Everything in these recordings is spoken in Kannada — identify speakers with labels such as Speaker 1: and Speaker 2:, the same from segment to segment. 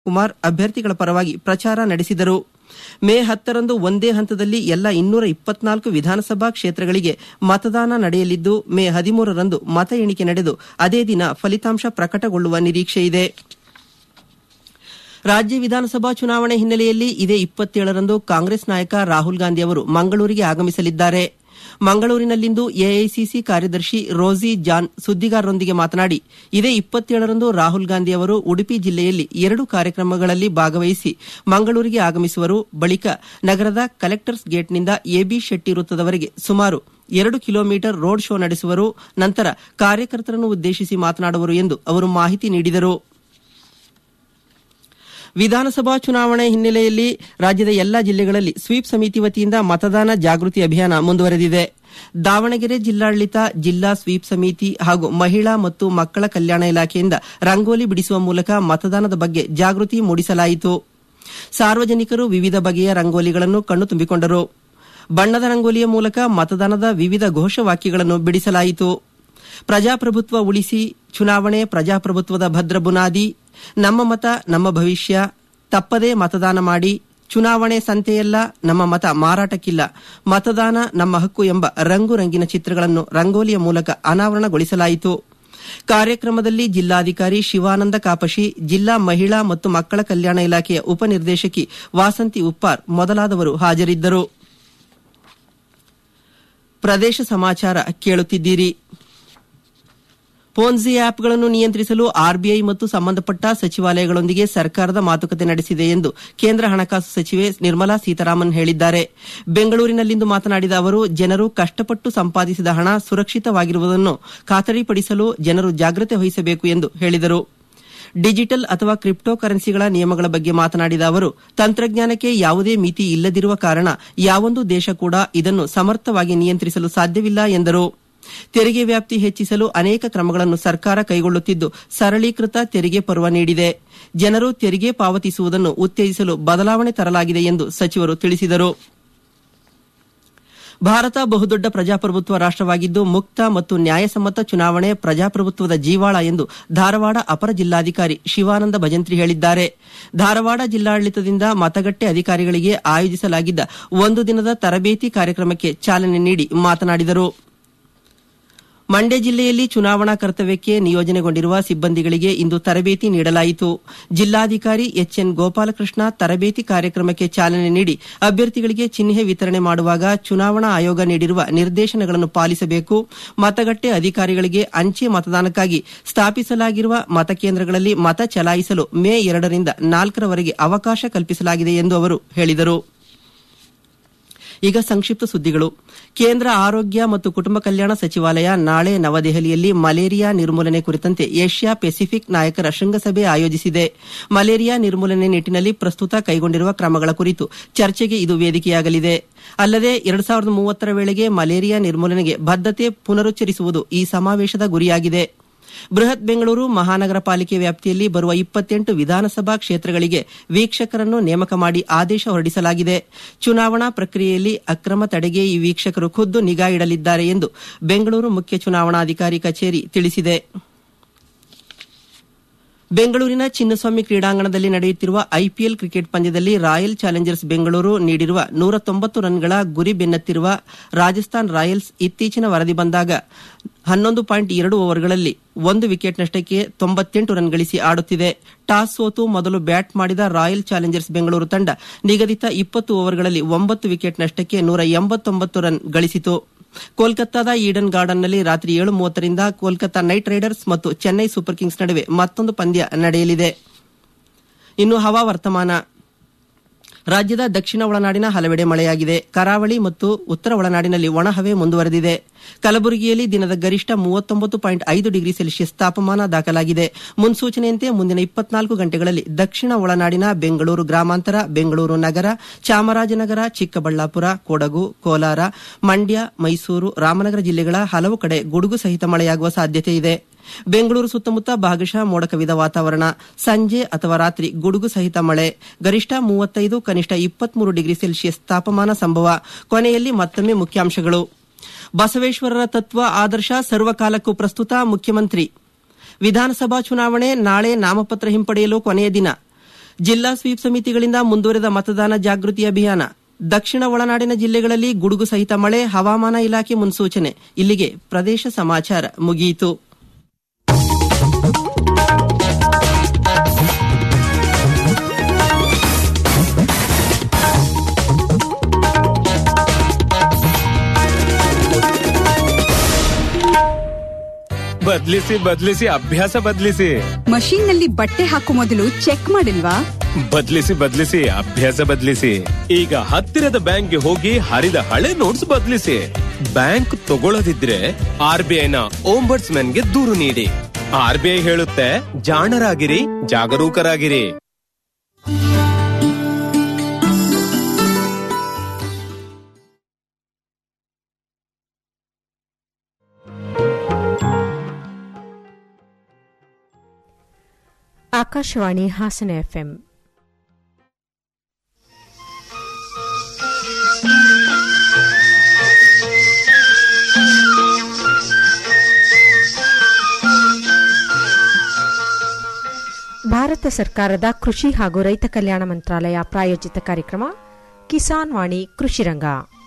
Speaker 1: ಕುಮಾರ್ ಅಭ್ಯರ್ಥಿಗಳ ಪರವಾಗಿ ಪ್ರಚಾರ ನಡೆಸಿದರು ಮೇ ಹತ್ತರಂದು ಒಂದೇ ಹಂತದಲ್ಲಿ ಎಲ್ಲ ಇನ್ನೂರ ಇಪ್ಪತ್ನಾಲ್ಕು ವಿಧಾನಸಭಾ ಕ್ಷೇತ್ರಗಳಿಗೆ ಮತದಾನ ನಡೆಯಲಿದ್ದು ಮೇ ಹದಿಮೂರರಂದು ಮತ ಎಣಿಕೆ ನಡೆದು ಅದೇ ದಿನ ಫಲಿತಾಂಶ ಪ್ರಕಟಗೊಳ್ಳುವ ನಿರೀಕ್ಷೆಯಿದೆ ರಾಜ್ಯ ವಿಧಾನಸಭಾ ಚುನಾವಣೆ ಹಿನ್ನೆಲೆಯಲ್ಲಿ ಇದೇ ಇಪ್ಪತ್ತೇಳರಂದು ಕಾಂಗ್ರೆಸ್ ನಾಯಕ ರಾಹುಲ್ ಗಾಂಧಿ ಅವರು ಮಂಗಳೂರಿಗೆ ಆಗಮಿಸಲಿದ್ದಾರೆ ಮಂಗಳೂರಿನಲ್ಲಿಂದು ಎಐಸಿಸಿ ಕಾರ್ಯದರ್ಶಿ ರೋಸಿ ಜಾನ್ ಸುದ್ದಿಗಾರರೊಂದಿಗೆ ಮಾತನಾಡಿ ಇದೇ ಇಪ್ಪತ್ತೇಳರಂದು ರಾಹುಲ್ ಗಾಂಧಿ ಅವರು ಉಡುಪಿ ಜಿಲ್ಲೆಯಲ್ಲಿ ಎರಡು ಕಾರ್ಯಕ್ರಮಗಳಲ್ಲಿ ಭಾಗವಹಿಸಿ ಮಂಗಳೂರಿಗೆ ಆಗಮಿಸುವರು ಬಳಿಕ ನಗರದ ಕಲೆಕ್ಟರ್ಸ್ ಗೇಟ್ನಿಂದ ಎಬಿ ಶೆಟ್ಟಿ ವೃತ್ತದವರೆಗೆ ಸುಮಾರು ಎರಡು ಕಿಲೋಮೀಟರ್ ರೋಡ್ ಶೋ ನಡೆಸುವರು ನಂತರ ಕಾರ್ಯಕರ್ತರನ್ನು ಉದ್ದೇಶಿಸಿ ಮಾತನಾಡುವರು ಎಂದು ಅವರು ಮಾಹಿತಿ ನೀಡಿದರು ವಿಧಾನಸಭಾ ಚುನಾವಣೆ ಹಿನ್ನೆಲೆಯಲ್ಲಿ ರಾಜ್ಯದ ಎಲ್ಲಾ ಜಿಲ್ಲೆಗಳಲ್ಲಿ ಸ್ವೀಪ್ ಸಮಿತಿ ವತಿಯಿಂದ ಮತದಾನ ಜಾಗೃತಿ ಅಭಿಯಾನ ಮುಂದುವರೆದಿದೆ ದಾವಣಗೆರೆ ಜಿಲ್ಲಾಡಳಿತ ಜಿಲ್ಲಾ ಸ್ವೀಪ್ ಸಮಿತಿ ಹಾಗೂ ಮಹಿಳಾ ಮತ್ತು ಮಕ್ಕಳ ಕಲ್ಯಾಣ ಇಲಾಖೆಯಿಂದ ರಂಗೋಲಿ ಬಿಡಿಸುವ ಮೂಲಕ ಮತದಾನದ ಬಗ್ಗೆ ಜಾಗೃತಿ ಮೂಡಿಸಲಾಯಿತು ಸಾರ್ವಜನಿಕರು ವಿವಿಧ ಬಗೆಯ ರಂಗೋಲಿಗಳನ್ನು ಕಣ್ಣು ತುಂಬಿಕೊಂಡರು ಬಣ್ಣದ ರಂಗೋಲಿಯ ಮೂಲಕ ಮತದಾನದ ವಿವಿಧ ಘೋಷವಾಕ್ಯಗಳನ್ನು ಬಿಡಿಸಲಾಯಿತು ಪ್ರಜಾಪ್ರಭುತ್ವ ಉಳಿಸಿ ಚುನಾವಣೆ ಪ್ರಜಾಪ್ರಭುತ್ವದ ಭದ್ರ ಬುನಾದಿ ನಮ್ಮ ಮತ ನಮ್ಮ ಭವಿಷ್ಯ ತಪ್ಪದೇ ಮತದಾನ ಮಾಡಿ ಚುನಾವಣೆ ಸಂತೆಯಲ್ಲ ನಮ್ಮ ಮತ ಮಾರಾಟಕ್ಕಿಲ್ಲ ಮತದಾನ ನಮ್ಮ ಹಕ್ಕು ಎಂಬ ರಂಗು ರಂಗಿನ ಚಿತ್ರಗಳನ್ನು ರಂಗೋಲಿಯ ಮೂಲಕ ಅನಾವರಣಗೊಳಿಸಲಾಯಿತು ಕಾರ್ಯಕ್ರಮದಲ್ಲಿ ಜಿಲ್ಲಾಧಿಕಾರಿ ಶಿವಾನಂದ ಕಾಪಶಿ ಜಿಲ್ಲಾ ಮಹಿಳಾ ಮತ್ತು ಮಕ್ಕಳ ಕಲ್ಯಾಣ ಇಲಾಖೆಯ ಉಪನಿರ್ದೇಶಕಿ ವಾಸಂತಿ ಉಪ್ಪಾರ್ ಮೊದಲಾದವರು ಹಾಜರಿದ್ದರು ಪ್ರದೇಶ ಸಮಾಚಾರ ಕೇಳುತ್ತಿದ್ದೀರಿ ಪೋನ್ಜಿ ಆ್ಯಪ್ಗಳನ್ನು ನಿಯಂತ್ರಿಸಲು ಆರ್ಬಿಐ ಮತ್ತು ಸಂಬಂಧಪಟ್ಟ ಸಚಿವಾಲಯಗಳೊಂದಿಗೆ ಸರ್ಕಾರದ ಮಾತುಕತೆ ನಡೆಸಿದೆ ಎಂದು ಕೇಂದ್ರ ಹಣಕಾಸು ಸಚಿವೆ ನಿರ್ಮಲಾ ಸೀತಾರಾಮನ್ ಹೇಳಿದ್ದಾರೆ ಬೆಂಗಳೂರಿನಲ್ಲಿಂದು ಮಾತನಾಡಿದ ಅವರು ಜನರು ಕಷ್ಟಪಟ್ಟು ಸಂಪಾದಿಸಿದ ಹಣ ಸುರಕ್ಷಿತವಾಗಿರುವುದನ್ನು ಖಾತರಿಪಡಿಸಲು ಜನರು ಜಾಗ್ರತೆ ವಹಿಸಬೇಕು ಎಂದು ಹೇಳಿದರು ಡಿಜಿಟಲ್ ಅಥವಾ ಕ್ರಿಪ್ಟೋ ಕರೆನ್ಸಿಗಳ ನಿಯಮಗಳ ಬಗ್ಗೆ ಮಾತನಾಡಿದ ಅವರು ತಂತ್ರಜ್ಞಾನಕ್ಕೆ ಯಾವುದೇ ಮಿತಿ ಇಲ್ಲದಿರುವ ಕಾರಣ ಯಾವೊಂದು ದೇಶ ಕೂಡ ಇದನ್ನು ಸಮರ್ಥವಾಗಿ ನಿಯಂತ್ರಿಸಲು ಸಾಧ್ಯವಿಲ್ಲ ಎಂದರು ತೆರಿಗೆ ವ್ಯಾಪ್ತಿ ಹೆಚ್ಚಿಸಲು ಅನೇಕ ಕ್ರಮಗಳನ್ನು ಸರ್ಕಾರ ಕೈಗೊಳ್ಳುತ್ತಿದ್ದು ಸರಳೀಕೃತ ತೆರಿಗೆ ಪರ್ವ ನೀಡಿದೆ ಜನರು ತೆರಿಗೆ ಪಾವತಿಸುವುದನ್ನು ಉತ್ತೇಜಿಸಲು ಬದಲಾವಣೆ ತರಲಾಗಿದೆ ಎಂದು ಸಚಿವರು ತಿಳಿಸಿದರು ಭಾರತ ಬಹುದೊಡ್ಡ ಪ್ರಜಾಪ್ರಭುತ್ವ ರಾಷ್ಟವಾಗಿದ್ದು ಮುಕ್ತ ಮತ್ತು ನ್ಯಾಯಸಮ್ಮತ ಚುನಾವಣೆ ಪ್ರಜಾಪ್ರಭುತ್ವದ ಜೀವಾಳ ಎಂದು ಧಾರವಾಡ ಅಪರ ಜಿಲ್ಲಾಧಿಕಾರಿ ಶಿವಾನಂದ ಭಜಂತ್ರಿ ಹೇಳಿದ್ದಾರೆ ಧಾರವಾಡ ಜಿಲ್ಲಾಡಳಿತದಿಂದ ಮತಗಟ್ಟೆ ಅಧಿಕಾರಿಗಳಿಗೆ ಆಯೋಜಿಸಲಾಗಿದ್ದ ಒಂದು ದಿನದ ತರಬೇತಿ ಕಾರ್ಯಕ್ರಮಕ್ಕೆ ಚಾಲನೆ ನೀಡಿ ಮಾತನಾಡಿದರು ಮಂಡ್ಯ ಜಿಲ್ಲೆಯಲ್ಲಿ ಚುನಾವಣಾ ಕರ್ತವ್ಯಕ್ಕೆ ನಿಯೋಜನೆಗೊಂಡಿರುವ ಸಿಬ್ಬಂದಿಗಳಿಗೆ ಇಂದು ತರಬೇತಿ ನೀಡಲಾಯಿತು ಜಿಲ್ಲಾಧಿಕಾರಿ ಎಚ್ಎನ್ ಗೋಪಾಲಕೃಷ್ಣ ತರಬೇತಿ ಕಾರ್ಯಕ್ರಮಕ್ಕೆ ಚಾಲನೆ ನೀಡಿ ಅಭ್ಯರ್ಥಿಗಳಿಗೆ ಚಿಹ್ನೆ ವಿತರಣೆ ಮಾಡುವಾಗ ಚುನಾವಣಾ ಆಯೋಗ ನೀಡಿರುವ ನಿರ್ದೇಶನಗಳನ್ನು ಪಾಲಿಸಬೇಕು ಮತಗಟ್ಟೆ ಅಧಿಕಾರಿಗಳಿಗೆ ಅಂಚೆ ಮತದಾನಕ್ಕಾಗಿ ಸ್ಥಾಪಿಸಲಾಗಿರುವ ಮತಕೇಂದ್ರಗಳಲ್ಲಿ ಮತ ಚಲಾಯಿಸಲು ಮೇ ಎರಡರಿಂದ ನಾಲ್ಕರವರೆಗೆ ಅವಕಾಶ ಕಲ್ಪಿಸಲಾಗಿದೆ ಎಂದು ಅವರು ಹೇಳಿದರು ಈಗ ಸಂಕ್ಷಿಪ್ತ ಸುದ್ದಿಗಳು ಕೇಂದ್ರ ಆರೋಗ್ಯ ಮತ್ತು ಕುಟುಂಬ ಕಲ್ಯಾಣ ಸಚಿವಾಲಯ ನಾಳೆ ನವದೆಹಲಿಯಲ್ಲಿ ಮಲೇರಿಯಾ ನಿರ್ಮೂಲನೆ ಕುರಿತಂತೆ ಏಷ್ಯಾ ಪೆಸಿಫಿಕ್ ನಾಯಕರ ಶೃಂಗಸಭೆ ಆಯೋಜಿಸಿದೆ ಮಲೇರಿಯಾ ನಿರ್ಮೂಲನೆ ನಿಟ್ಟಿನಲ್ಲಿ ಪ್ರಸ್ತುತ ಕೈಗೊಂಡಿರುವ ಕ್ರಮಗಳ ಕುರಿತು ಚರ್ಚೆಗೆ ಇದು ವೇದಿಕೆಯಾಗಲಿದೆ ಅಲ್ಲದೆ ಎರಡು ಸಾವಿರದ ಮೂವತ್ತರ ವೇಳೆಗೆ ಮಲೇರಿಯಾ ನಿರ್ಮೂಲನೆಗೆ ಬದ್ದತೆ ಪುನರುಚ್ಚರಿಸುವುದು ಈ ಸಮಾವೇಶದ ಗುರಿಯಾಗಿದೆ ಬೃಹತ್ ಬೆಂಗಳೂರು ಮಹಾನಗರ ಪಾಲಿಕೆ ವ್ಯಾಪ್ತಿಯಲ್ಲಿ ಬರುವ ಇಪ್ಪತ್ತೆಂಟು ವಿಧಾನಸಭಾ ಕ್ಷೇತ್ರಗಳಿಗೆ ವೀಕ್ಷಕರನ್ನು ನೇಮಕ ಮಾಡಿ ಆದೇಶ ಹೊರಡಿಸಲಾಗಿದೆ ಚುನಾವಣಾ ಪ್ರಕ್ರಿಯೆಯಲ್ಲಿ ಅಕ್ರಮ ತಡೆಗೆ ಈ ವೀಕ್ಷಕರು ಖುದ್ದು ನಿಗಾ ಇಡಲಿದ್ದಾರೆ ಎಂದು ಬೆಂಗಳೂರು ಮುಖ್ಯ ಚುನಾವಣಾಧಿಕಾರಿ ಕಚೇರಿ ತಿಳಿಸಿದೆ ಬೆಂಗಳೂರಿನ ಚಿನ್ನಸ್ವಾಮಿ ಕ್ರೀಡಾಂಗಣದಲ್ಲಿ ನಡೆಯುತ್ತಿರುವ ಐಪಿಎಲ್ ಕ್ರಿಕೆಟ್ ಪಂದ್ಯದಲ್ಲಿ ರಾಯಲ್ ಚಾಲೆಂಜರ್ಸ್ ಬೆಂಗಳೂರು ನೀಡಿರುವ ನೂರ ತೊಂಬತ್ತು ರನ್ಗಳ ಗುರಿ ಬೆನ್ನತ್ತಿರುವ ರಾಜಸ್ಥಾನ್ ರಾಯಲ್ಸ್ ಇತ್ತೀಚಿನ ವರದಿ ಬಂದಾಗ ಹನ್ನೊಂದು ಪಾಯಿಂಟ್ ಎರಡು ಓವರ್ಗಳಲ್ಲಿ ಒಂದು ವಿಕೆಟ್ ನಷ್ಟಕ್ಕೆ ತೊಂಬತ್ತೆಂಟು ರನ್ ಗಳಿಸಿ ಆಡುತ್ತಿದೆ ಟಾಸ್ ಸೋತು ಮೊದಲು ಬ್ಯಾಟ್ ಮಾಡಿದ ರಾಯಲ್ ಚಾಲೆಂಜರ್ಸ್ ಬೆಂಗಳೂರು ತಂಡ ನಿಗದಿತ ಇಪ್ಪತ್ತು ಓವರ್ಗಳಲ್ಲಿ ಒಂಬತ್ತು ವಿಕೆಟ್ ನಷ್ಟಕ್ಕೆ ನೂರ ಎಂಬತ್ತೊಂಬತ್ತು ರನ್ ಗಳಿಸಿತು ಕೋಲ್ಕತ್ತಾದ ಈಡನ್ ಗಾರ್ಡನ್ನಲ್ಲಿ ರಾತ್ರಿ ಏಳು ಮೂವತ್ತರಿಂದ ಕೋಲ್ಕತ್ತಾ ನೈಟ್ ರೈಡರ್ಸ್ ಮತ್ತು ಚೆನ್ನೈ ಸೂಪರ್ ಕಿಂಗ್ಸ್ ನಡುವೆ ಮತ್ತೊಂದು ಪಂದ್ಯ ನಡೆಯಲಿದೆ ಇನ್ನು ಹವಾ ವರ್ತಮಾನ ರಾಜ್ಯದ ದಕ್ಷಿಣ ಒಳನಾಡಿನ ಹಲವೆಡೆ ಮಳೆಯಾಗಿದೆ ಕರಾವಳಿ ಮತ್ತು ಉತ್ತರ ಒಳನಾಡಿನಲ್ಲಿ ಒಣಹವೆ ಮುಂದುವರೆದಿದೆ ಕಲಬುರಗಿಯಲ್ಲಿ ದಿನದ ಗರಿಷ್ಠ ಮೂವತ್ತೊಂಬತ್ತು ಪಾಯಿಂಟ್ ಐದು ಡಿಗ್ರಿ ಸೆಲ್ಸಿಯಸ್ ತಾಪಮಾನ ದಾಖಲಾಗಿದೆ ಮುನ್ಸೂಚನೆಯಂತೆ ಮುಂದಿನ ಇಪ್ಪತ್ನಾಲ್ಕು ಗಂಟೆಗಳಲ್ಲಿ ದಕ್ಷಿಣ ಒಳನಾಡಿನ ಬೆಂಗಳೂರು ಗ್ರಾಮಾಂತರ ಬೆಂಗಳೂರು ನಗರ ಚಾಮರಾಜನಗರ ಚಿಕ್ಕಬಳ್ಳಾಪುರ ಕೊಡಗು ಕೋಲಾರ ಮಂಡ್ಯ ಮೈಸೂರು ರಾಮನಗರ ಜಿಲ್ಲೆಗಳ ಹಲವು ಕಡೆ ಗುಡುಗು ಸಹಿತ ಮಳೆಯಾಗುವ ಸಾಧ್ಯತೆ ಇದೆ ಬೆಂಗಳೂರು ಸುತ್ತಮುತ್ತ ಭಾಗಶಃ ಮೋಡ ಕವಿದ ವಾತಾವರಣ ಸಂಜೆ ಅಥವಾ ರಾತ್ರಿ ಗುಡುಗು ಸಹಿತ ಮಳೆ ಗರಿಷ್ಠ ಮೂವತ್ತೈದು ಕನಿಷ್ಠ ಇಪ್ಪತ್ಮೂರು ಡಿಗ್ರಿ ಸೆಲ್ಸಿಯಸ್ ತಾಪಮಾನ ಸಂಭವ ಕೊನೆಯಲ್ಲಿ ಮತ್ತೊಮ್ಮೆ ಮುಖ್ಯಾಂಶಗಳು ಬಸವೇಶ್ವರರ ತತ್ವ ಆದರ್ಶ ಸರ್ವಕಾಲಕ್ಕೂ ಪ್ರಸ್ತುತ ಮುಖ್ಯಮಂತ್ರಿ ವಿಧಾನಸಭಾ ಚುನಾವಣೆ ನಾಳೆ ನಾಮಪತ್ರ ಹಿಂಪಡೆಯಲು ಕೊನೆಯ ದಿನ ಜಿಲ್ಲಾ ಸ್ವೀಪ್ ಸಮಿತಿಗಳಿಂದ ಮುಂದುವರೆದ ಮತದಾನ ಜಾಗೃತಿ ಅಭಿಯಾನ ದಕ್ಷಿಣ ಒಳನಾಡಿನ ಜಿಲ್ಲೆಗಳಲ್ಲಿ ಗುಡುಗು ಸಹಿತ ಮಳೆ ಹವಾಮಾನ ಇಲಾಖೆ ಮುನ್ಸೂಚನೆ ಇಲ್ಲಿಗೆ ಪ್ರದೇಶ ಸಮಾಚಾರ ಮುಗಿಯಿತು
Speaker 2: ಬದ್ಲಿಸಿ ಬದ್ಲಿಸಿ ಅಭ್ಯಾಸ ಬದ್ಲಿಸಿ
Speaker 3: ಮಷೀನ್ ನಲ್ಲಿ ಬಟ್ಟೆ ಹಾಕೋ ಮೊದಲು ಚೆಕ್ ಮಾಡಿಲ್ವಾ
Speaker 2: ಬದ್ಲಿಸಿ ಬದ್ಲಿಸಿ ಅಭ್ಯಾಸ ಬದ್ಲಿಸಿ ಈಗ ಹತ್ತಿರದ ಬ್ಯಾಂಕ್ಗೆ ಹೋಗಿ ಹರಿದ ಹಳೆ ನೋಟ್ಸ್ ಬದ್ಲಿಸಿ ಬ್ಯಾಂಕ್ ತಗೊಳ್ಳದಿದ್ರೆ ಆರ್ ಬಿ ಐನ ಓಂಬರ್ಟ್ಸ್ ಗೆ ದೂರು ನೀಡಿ ಆರ್ ಬಿ ಐ ಹೇಳುತ್ತೆ ಜಾಣರಾಗಿರಿ ಜಾಗರೂಕರಾಗಿರಿ
Speaker 4: ಆಕಾಶವಾಣಿ ಹಾಸನ ಎಫ್ಎಂ ಭಾರತ ಸರ್ಕಾರದ ಕೃಷಿ ಹಾಗೂ ರೈತ ಕಲ್ಯಾಣ ಮಂತ್ರಾಲಯ ಪ್ರಾಯೋಜಿತ ಕಾರ್ಯಕ್ರಮ ಕಿಸಾನ್ ವಾಣಿ ಕೃಷಿ ರಂಗ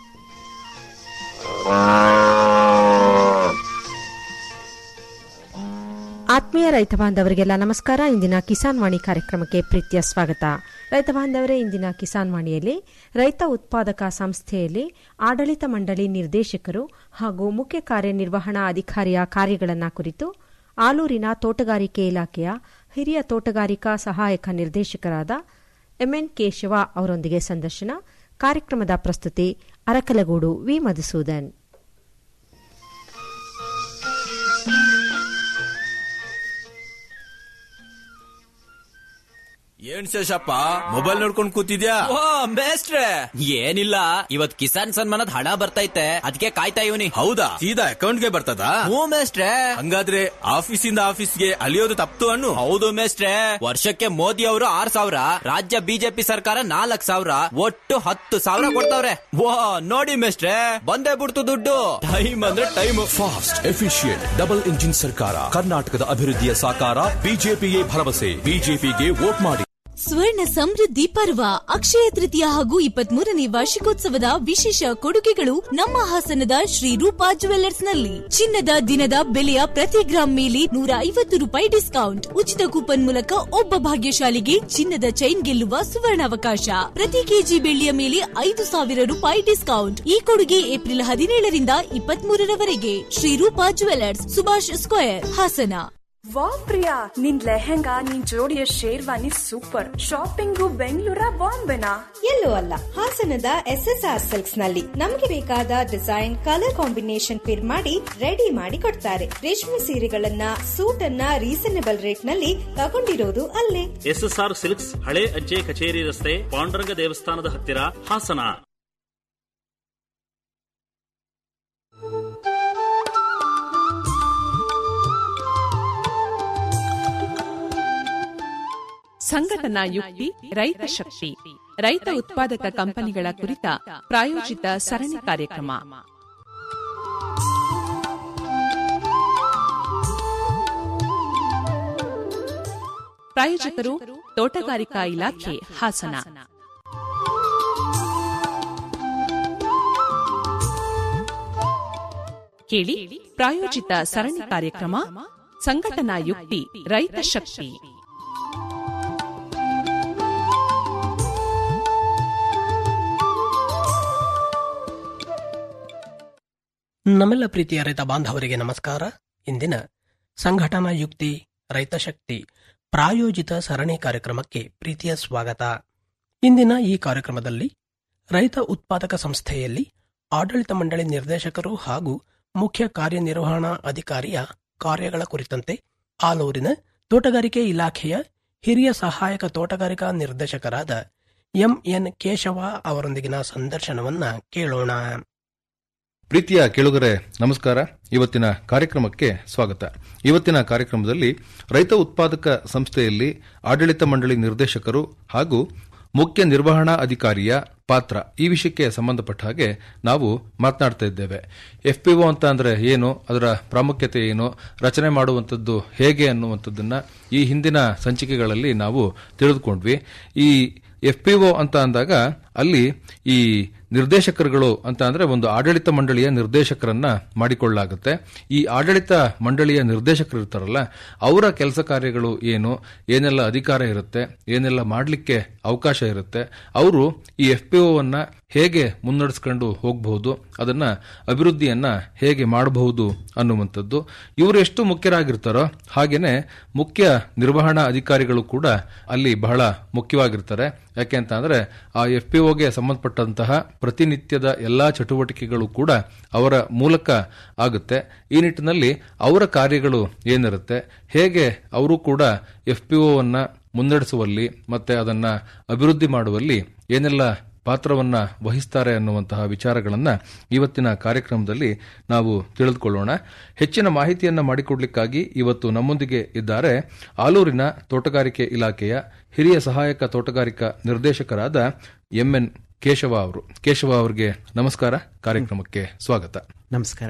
Speaker 4: ಆತ್ಮೀಯ ರೈತ ಬಾಂಧವರಿಗೆಲ್ಲ ನಮಸ್ಕಾರ ಇಂದಿನ ಕಿಸಾನ್ ವಾಣಿ ಕಾರ್ಯಕ್ರಮಕ್ಕೆ ಪ್ರೀತಿಯ ಸ್ವಾಗತ ರೈತ ಬಾಂಧವರೇ ಇಂದಿನ ಕಿಸಾನ್ ವಾಣಿಯಲ್ಲಿ ರೈತ ಉತ್ಪಾದಕ ಸಂಸ್ಥೆಯಲ್ಲಿ ಆಡಳಿತ ಮಂಡಳಿ ನಿರ್ದೇಶಕರು ಹಾಗೂ ಮುಖ್ಯ ಕಾರ್ಯನಿರ್ವಹಣಾ ಅಧಿಕಾರಿಯ ಕಾರ್ಯಗಳನ್ನು ಕುರಿತು ಆಲೂರಿನ ತೋಟಗಾರಿಕೆ ಇಲಾಖೆಯ ಹಿರಿಯ ತೋಟಗಾರಿಕಾ ಸಹಾಯಕ ನಿರ್ದೇಶಕರಾದ ಎಂಎನ್ ಕೇಶವ ಅವರೊಂದಿಗೆ ಸಂದರ್ಶನ ಕಾರ್ಯಕ್ರಮದ ಪ್ರಸ್ತುತಿ ಅರಕಲಗೂಡು ವಿ ಮಧುಸೂದನ್
Speaker 5: ಏನ್ ಶೇಷಪ್ಪ ಮೊಬೈಲ್ ನೋಡ್ಕೊಂಡ್ ಕೂತಿದ್ಯಾ
Speaker 6: ಓ ಮೇಸ್ಟ್ರೆ ಏನಿಲ್ಲ ಇವತ್ ಕಿಸಾನ್ ಸನ್ಮಾನದ ಹಣ ಬರ್ತೈತೆ ಅದಕ್ಕೆ ಕಾಯ್ತಾ ಇವನಿ
Speaker 5: ಹೌದಾ ಸೀದಾ ಅಕೌಂಟ್ಗೆ ಬರ್ತದಾ
Speaker 6: ಹ್ಞೂ ಮೇಸ್ಟ್ರೆ
Speaker 5: ಹಂಗಾದ್ರೆ ಆಫೀಸಿಂದ ಆಫೀಸ್ಗೆ ಅಲಿಯೋದು ತಪ್ತು ಅನ್ನು
Speaker 6: ಹೌದು ಮೇಸ್ಟ್ರೆ ವರ್ಷಕ್ಕೆ ಮೋದಿ ಅವರು ಆರ್ ಸಾವಿರ ರಾಜ್ಯ ಬಿಜೆಪಿ ಸರ್ಕಾರ ನಾಲ್ಕ್ ಸಾವಿರ ಒಟ್ಟು ಹತ್ತು ಸಾವಿರ ಕೊಡ್ತಾವ್ರೆ ವಾ ನೋಡಿ ಮೇಸ್ಟ್ರೆ ಬಂದೇ ಬಿಡ್ತು ದುಡ್ಡು ಟೈಮ್ ಅಂದ್ರೆ time
Speaker 7: fast efficient double engine ಸರ್ಕಾರ ಕರ್ನಾಟಕದ ಅಭಿವೃದ್ಧಿಯ ಸಾಕಾರ ಬಿಜೆಪಿಗೆ ಭರವಸೆ ಬಿಜೆಪಿಗೆ ವೋಟ್ ಮಾಡಿ
Speaker 8: ಸ್ವರ್ಣ ಸಮೃದ್ಧಿ ಪರ್ವ ಅಕ್ಷಯ ತೃತೀಯ ಹಾಗೂ ಇಪ್ಪತ್ಮೂರನೇ ವಾರ್ಷಿಕೋತ್ಸವದ ವಿಶೇಷ ಕೊಡುಗೆಗಳು ನಮ್ಮ ಹಾಸನದ ಶ್ರೀ ರೂಪಾ ಜುವೆಲ್ಲರ್ಸ್ ನಲ್ಲಿ ಚಿನ್ನದ ದಿನದ ಬೆಲೆಯ ಪ್ರತಿ ಗ್ರಾಂ ಮೇಲೆ ನೂರ ಐವತ್ತು ರೂಪಾಯಿ ಡಿಸ್ಕೌಂಟ್ ಉಚಿತ ಕೂಪನ್ ಮೂಲಕ ಒಬ್ಬ ಭಾಗ್ಯಶಾಲಿಗೆ ಚಿನ್ನದ ಚೈನ್ ಗೆಲ್ಲುವ ಸುವರ್ಣಾವಕಾಶ ಪ್ರತಿ ಕೆಜಿ ಬೆಳ್ಳಿಯ ಮೇಲೆ ಐದು ಸಾವಿರ ರೂಪಾಯಿ ಡಿಸ್ಕೌಂಟ್ ಈ ಕೊಡುಗೆ ಏಪ್ರಿಲ್ ಹದಿನೇಳರಿಂದ ಇಪ್ಪತ್ಮೂರರವರೆಗೆ ಶ್ರೀ ರೂಪಾ ಜುವೆಲ್ಲರ್ಸ್ ಸುಭಾಷ್ ಸ್ಕ್ವೇರ್ ಹಾಸನ
Speaker 9: ವಾ ಪ್ರಿಯಾ ನಿನ್ ಲೆಹೆಂಗಾ ನಿನ್ ಜೋಡಿಯ ಶೇರ್ವಾನಿ ಸೂಪರ್ ಶಾಪಿಂಗು ಬೆಂಗಳೂರ ಬಾಂಬೆನಾ
Speaker 10: ಎಲ್ಲೂ ಅಲ್ಲ ಹಾಸನದ ಎಸ್ ಎಸ್ ಆರ್ ಸಿಲ್ಕ್ಸ್ ನಲ್ಲಿ ನಮಗೆ ಬೇಕಾದ ಡಿಸೈನ್ ಕಲರ್ ಕಾಂಬಿನೇಷನ್ ಪಿರ್ ಮಾಡಿ ರೆಡಿ ಮಾಡಿ ಕೊಡ್ತಾರೆ ರೇಷ್ಮೆ ಸೀರೆಗಳನ್ನ ಸೂಟ್ ಅನ್ನ ರೀಸನೇಬಲ್ ರೇಟ್ ನಲ್ಲಿ ತಗೊಂಡಿರೋದು ಅಲ್ಲೇ
Speaker 11: ಎಸ್ಎಸ್ಆರ್ ಸಿಲ್ಕ್ಸ್ ಹಳೆ ಅಜ್ಜೆ ಕಚೇರಿ ರಸ್ತೆ ಪಾಂಡುರಂಗ ದೇವಸ್ಥಾನದ ಹತ್ತಿರ ಹಾಸನ
Speaker 12: ಸಂಘಟನಾ ಯುಕ್ತಿ ರೈತ ಶಕ್ತಿ ರೈತ ಉತ್ಪಾದಕ ಕಂಪನಿಗಳ ಕುರಿತ ಪ್ರಾಯೋಜಿತ ಸರಣಿ ಕಾರ್ಯಕ್ರಮ ಪ್ರಾಯೋಜಕರು ತೋಟಗಾರಿಕಾ ಇಲಾಖೆ ಹಾಸನ ಕೇಳಿ ಪ್ರಾಯೋಜಿತ ಸರಣಿ ಕಾರ್ಯಕ್ರಮ ಸಂಘಟನಾ ಯುಕ್ತಿ ರೈತ ಶಕ್ತಿ
Speaker 13: ನಮ್ಮೆಲ್ಲ ಪ್ರೀತಿಯ ರೈತ ಬಾಂಧವರಿಗೆ ನಮಸ್ಕಾರ ಇಂದಿನ ಸಂಘಟನಾ ಯುಕ್ತಿ ರೈತ ಶಕ್ತಿ ಪ್ರಾಯೋಜಿತ ಸರಣಿ ಕಾರ್ಯಕ್ರಮಕ್ಕೆ ಪ್ರೀತಿಯ ಸ್ವಾಗತ ಇಂದಿನ ಈ ಕಾರ್ಯಕ್ರಮದಲ್ಲಿ ರೈತ ಉತ್ಪಾದಕ ಸಂಸ್ಥೆಯಲ್ಲಿ ಆಡಳಿತ ಮಂಡಳಿ ನಿರ್ದೇಶಕರು ಹಾಗೂ ಮುಖ್ಯ ಕಾರ್ಯನಿರ್ವಹಣಾ ಅಧಿಕಾರಿಯ ಕಾರ್ಯಗಳ ಕುರಿತಂತೆ ಆಲೂರಿನ ತೋಟಗಾರಿಕೆ ಇಲಾಖೆಯ ಹಿರಿಯ ಸಹಾಯಕ ತೋಟಗಾರಿಕಾ ನಿರ್ದೇಶಕರಾದ ಎಂಎನ್ ಕೇಶವ ಅವರೊಂದಿಗಿನ ಸಂದರ್ಶನವನ್ನ ಕೇಳೋಣ
Speaker 14: ಪ್ರೀತಿಯ ಕೇಳುಗರೆ ನಮಸ್ಕಾರ ಇವತ್ತಿನ ಕಾರ್ಯಕ್ರಮಕ್ಕೆ ಸ್ವಾಗತ ಇವತ್ತಿನ ಕಾರ್ಯಕ್ರಮದಲ್ಲಿ ರೈತ ಉತ್ಪಾದಕ ಸಂಸ್ಥೆಯಲ್ಲಿ ಆಡಳಿತ ಮಂಡಳಿ ನಿರ್ದೇಶಕರು ಹಾಗೂ ಮುಖ್ಯ ನಿರ್ವಹಣಾ ಅಧಿಕಾರಿಯ ಪಾತ್ರ ಈ ವಿಷಯಕ್ಕೆ ಸಂಬಂಧಪಟ್ಟ ಹಾಗೆ ನಾವು ಮಾತನಾಡ್ತಾ ಇದ್ದೇವೆ ಎಫ್ ಪಿ ಒ ಅಂತ ಅಂದ್ರೆ ಏನು ಅದರ ಪ್ರಾಮುಖ್ಯತೆ ಏನು ರಚನೆ ಮಾಡುವಂಥದ್ದು ಹೇಗೆ ಅನ್ನುವಂಥದ್ದನ್ನ ಈ ಹಿಂದಿನ ಸಂಚಿಕೆಗಳಲ್ಲಿ ನಾವು ತಿಳಿದುಕೊಂಡ್ವಿ ಈ ಎಫ್ ಪಿ ಒ ಅಂತ ಅಂದಾಗ ಅಲ್ಲಿ ಈ ನಿರ್ದೇಶಕರುಗಳು ಅಂತ ಅಂದ್ರೆ ಒಂದು ಆಡಳಿತ ಮಂಡಳಿಯ ನಿರ್ದೇಶಕರನ್ನ ಮಾಡಿಕೊಳ್ಳಲಾಗುತ್ತೆ ಈ ಆಡಳಿತ ಮಂಡಳಿಯ ನಿರ್ದೇಶಕರು ಇರ್ತಾರಲ್ಲ ಅವರ ಕೆಲಸ ಕಾರ್ಯಗಳು ಏನು ಏನೆಲ್ಲ ಅಧಿಕಾರ ಇರುತ್ತೆ ಏನೆಲ್ಲ ಮಾಡಲಿಕ್ಕೆ ಅವಕಾಶ ಇರುತ್ತೆ ಅವರು ಈ ಎಫ್ ಪಿ ಒನ್ನ ಹೇಗೆ ಮುನ್ನಡೆಸ್ಕೊಂಡು ಹೋಗಬಹುದು ಅದನ್ನ ಅಭಿವೃದ್ಧಿಯನ್ನ ಹೇಗೆ ಮಾಡಬಹುದು ಅನ್ನುವಂಥದ್ದು ಇವರು ಎಷ್ಟು ಮುಖ್ಯರಾಗಿರ್ತಾರೋ ಹಾಗೇನೆ ಮುಖ್ಯ ನಿರ್ವಹಣಾ ಅಧಿಕಾರಿಗಳು ಕೂಡ ಅಲ್ಲಿ ಬಹಳ ಮುಖ್ಯವಾಗಿರ್ತಾರೆ ಯಾಕೆ ಅಂತ ಅಂದ್ರೆ ಆ ಎಫ್ ಪಿ ಒಗೆ ಸಂಬಂಧಪಟ್ಟಂತಹ ಪ್ರತಿನಿತ್ಯದ ಎಲ್ಲಾ ಚಟುವಟಿಕೆಗಳು ಕೂಡ ಅವರ ಮೂಲಕ ಆಗುತ್ತೆ ಈ ನಿಟ್ಟಿನಲ್ಲಿ ಅವರ ಕಾರ್ಯಗಳು ಏನಿರುತ್ತೆ ಹೇಗೆ ಅವರು ಕೂಡ ಎಫ್ ಪಿ ಒನ್ನ ಮುನ್ನಡೆಸುವಲ್ಲಿ ಮತ್ತೆ ಅದನ್ನ ಅಭಿವೃದ್ಧಿ ಮಾಡುವಲ್ಲಿ ಏನೆಲ್ಲ ಪಾತ್ರವನ್ನ ವಹಿಸ್ತಾರೆ ಅನ್ನುವಂತಹ ವಿಚಾರಗಳನ್ನ ಇವತ್ತಿನ ಕಾರ್ಯಕ್ರಮದಲ್ಲಿ ನಾವು ತಿಳಿದುಕೊಳ್ಳೋಣ ಹೆಚ್ಚಿನ ಮಾಹಿತಿಯನ್ನ ಮಾಡಿಕೊಡ್ಲಿಕ್ಕಾಗಿ ಇವತ್ತು ನಮ್ಮೊಂದಿಗೆ ಇದ್ದಾರೆ ಆಲೂರಿನ ತೋಟಗಾರಿಕೆ ಇಲಾಖೆಯ ಹಿರಿಯ ಸಹಾಯಕ ತೋಟಗಾರಿಕಾ ನಿರ್ದೇಶಕರಾದ ಎಂಎನ್ ಕೇಶವ ಅವರು ಕೇಶವ ಅವರಿಗೆ ನಮಸ್ಕಾರ ಕಾರ್ಯಕ್ರಮಕ್ಕೆ ಸ್ವಾಗತ
Speaker 15: ನಮಸ್ಕಾರ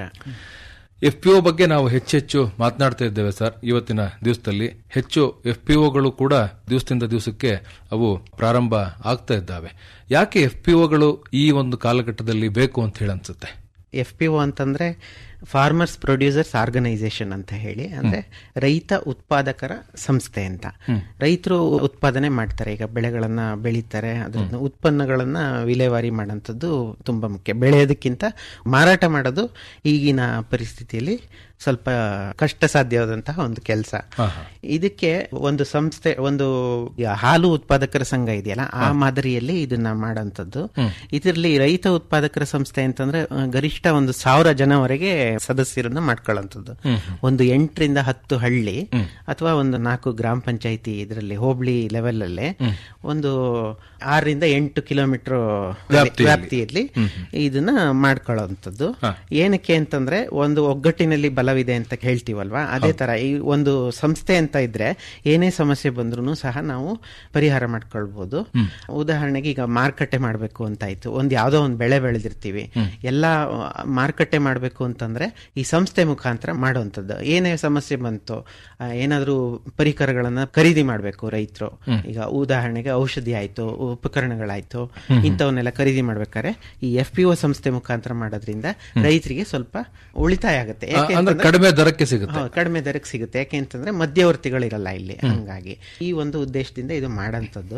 Speaker 14: ಎಫ್ ಪಿ ಒ ಬಗ್ಗೆ ನಾವು ಹೆಚ್ಚೆಚ್ಚು ಮಾತನಾಡ್ತಾ ಇದ್ದೇವೆ ಸರ್ ಇವತ್ತಿನ ದಿವಸದಲ್ಲಿ ಹೆಚ್ಚು ಎಫ್ ಪಿ ಒಗಳು ಕೂಡ ದಿವಸದಿಂದ ದಿವಸಕ್ಕೆ ಅವು ಪ್ರಾರಂಭ ಆಗ್ತಾ ಇದ್ದಾವೆ ಯಾಕೆ ಎಫ್ ಪಿ ಒಗಳು ಈ ಒಂದು ಕಾಲಘಟ್ಟದಲ್ಲಿ ಬೇಕು ಅಂತ ಹೇಳಿ ಅನ್ಸುತ್ತೆ
Speaker 15: ಎಫ್ ಪಿ ಒ ಅಂತಂದ್ರೆ ಫಾರ್ಮರ್ಸ್ ಪ್ರೊಡ್ಯೂಸರ್ಸ್ ಆರ್ಗನೈಸೇಷನ್ ಅಂತ ಹೇಳಿ ಅಂದ್ರೆ ರೈತ ಉತ್ಪಾದಕರ ಸಂಸ್ಥೆ ಅಂತ ರೈತರು ಉತ್ಪಾದನೆ ಮಾಡ್ತಾರೆ ಈಗ ಬೆಳೆಗಳನ್ನ ಬೆಳೀತಾರೆ ಅದ್ರ ಉತ್ಪನ್ನಗಳನ್ನ ವಿಲೇವಾರಿ ಮಾಡೋಂಥದ್ದು ತುಂಬಾ ಮುಖ್ಯ ಬೆಳೆಯೋದಕ್ಕಿಂತ ಮಾರಾಟ ಮಾಡೋದು ಈಗಿನ ಪರಿಸ್ಥಿತಿಯಲ್ಲಿ ಸ್ವಲ್ಪ ಕಷ್ಟ ಸಾಧ್ಯವಾದಂತಹ ಒಂದು ಕೆಲಸ ಇದಕ್ಕೆ ಒಂದು ಸಂಸ್ಥೆ ಒಂದು ಹಾಲು ಉತ್ಪಾದಕರ ಸಂಘ ಇದೆಯಲ್ಲ ಆ ಮಾದರಿಯಲ್ಲಿ ಇದನ್ನ ಮಾಡೋಂಥದ್ದು ಇದರಲ್ಲಿ ರೈತ ಉತ್ಪಾದಕರ ಸಂಸ್ಥೆ ಅಂತಂದ್ರೆ ಗರಿಷ್ಠ ಒಂದು ಸಾವಿರ ಜನವರೆಗೆ ಸದಸ್ಯರನ್ನ ಮಾಡ್ಕೊಳ್ಳೋಂಥದ್ದು ಒಂದು ಎಂಟರಿಂದ ಹತ್ತು ಹಳ್ಳಿ ಅಥವಾ ಒಂದು ನಾಲ್ಕು ಗ್ರಾಮ ಪಂಚಾಯಿತಿ ಇದರಲ್ಲಿ ಹೋಬಳಿ ಲೆವೆಲ್ ಅಲ್ಲೇ ಒಂದು ಆರರಿಂದ ಎಂಟು ಕಿಲೋಮೀಟರ್ ವ್ಯಾಪ್ತಿಯಲ್ಲಿ ಇದನ್ನ ಮಾಡ್ಕೊಳ್ಳೋಂಥದ್ದು ಏನಕ್ಕೆ ಅಂತಂದ್ರೆ ಒಂದು ಒಗ್ಗಟ್ಟಿನಲ್ಲಿ ಬಲವಿದೆ ಅಂತ ಹೇಳ್ತೀವಲ್ವಾ ಅದೇ ತರ ಈ ಒಂದು ಸಂಸ್ಥೆ ಅಂತ ಇದ್ರೆ ಏನೇ ಸಮಸ್ಯೆ ಬಂದ್ರು ಸಹ ನಾವು ಪರಿಹಾರ ಮಾಡ್ಕೊಳ್ಬಹುದು ಉದಾಹರಣೆಗೆ ಈಗ ಮಾರುಕಟ್ಟೆ ಮಾಡಬೇಕು ಅಂತಾಯ್ತು ಒಂದ್ ಯಾವ್ದೋ ಒಂದು ಬೆಳೆ ಬೆಳೆದಿರ್ತೀವಿ ಎಲ್ಲಾ ಮಾರುಕಟ್ಟೆ ಮಾಡಬೇಕು ಅಂತಂದ್ರೆ ಈ ಸಂಸ್ಥೆ ಮುಖಾಂತರ ಮಾಡುವಂಥದ್ದು ಏನೇ ಸಮಸ್ಯೆ ಬಂತು ಏನಾದ್ರೂ ಪರಿಕರಗಳನ್ನ ಖರೀದಿ ಮಾಡಬೇಕು ರೈತರು ಈಗ ಉದಾಹರಣೆಗೆ ಔಷಧಿ ಆಯ್ತು ಉಪಕರಣಗಳಾಯ್ತು ಇಂಥವನ್ನೆಲ್ಲ ಖರೀದಿ ಮಾಡ್ಬೇಕಾದ್ರೆ ಈ ಎಫ್ ಪಿ ಒ ಸಂಸ್ಥೆ ಮುಖಾಂತರ ಮಾಡೋದ್ರಿಂದ ರೈತರಿಗೆ ಸ್ವಲ್ಪ ಉಳಿತಾಯ ಆಗುತ್ತೆ
Speaker 14: ಕಡಿಮೆ ದರಕ್ಕೆ ಸಿಗುತ್ತೆ
Speaker 15: ಕಡಿಮೆ ದರಕ್ಕೆ ಸಿಗುತ್ತೆ ಯಾಕೆ ಅಂತಂದ್ರೆ ಮಧ್ಯವರ್ತಿಗಳಿರಲ್ಲ ಇಲ್ಲಿ ಹಂಗಾಗಿ ಈ ಒಂದು ಉದ್ದೇಶದಿಂದ ಇದು ಮಾಡಂತದ್ದು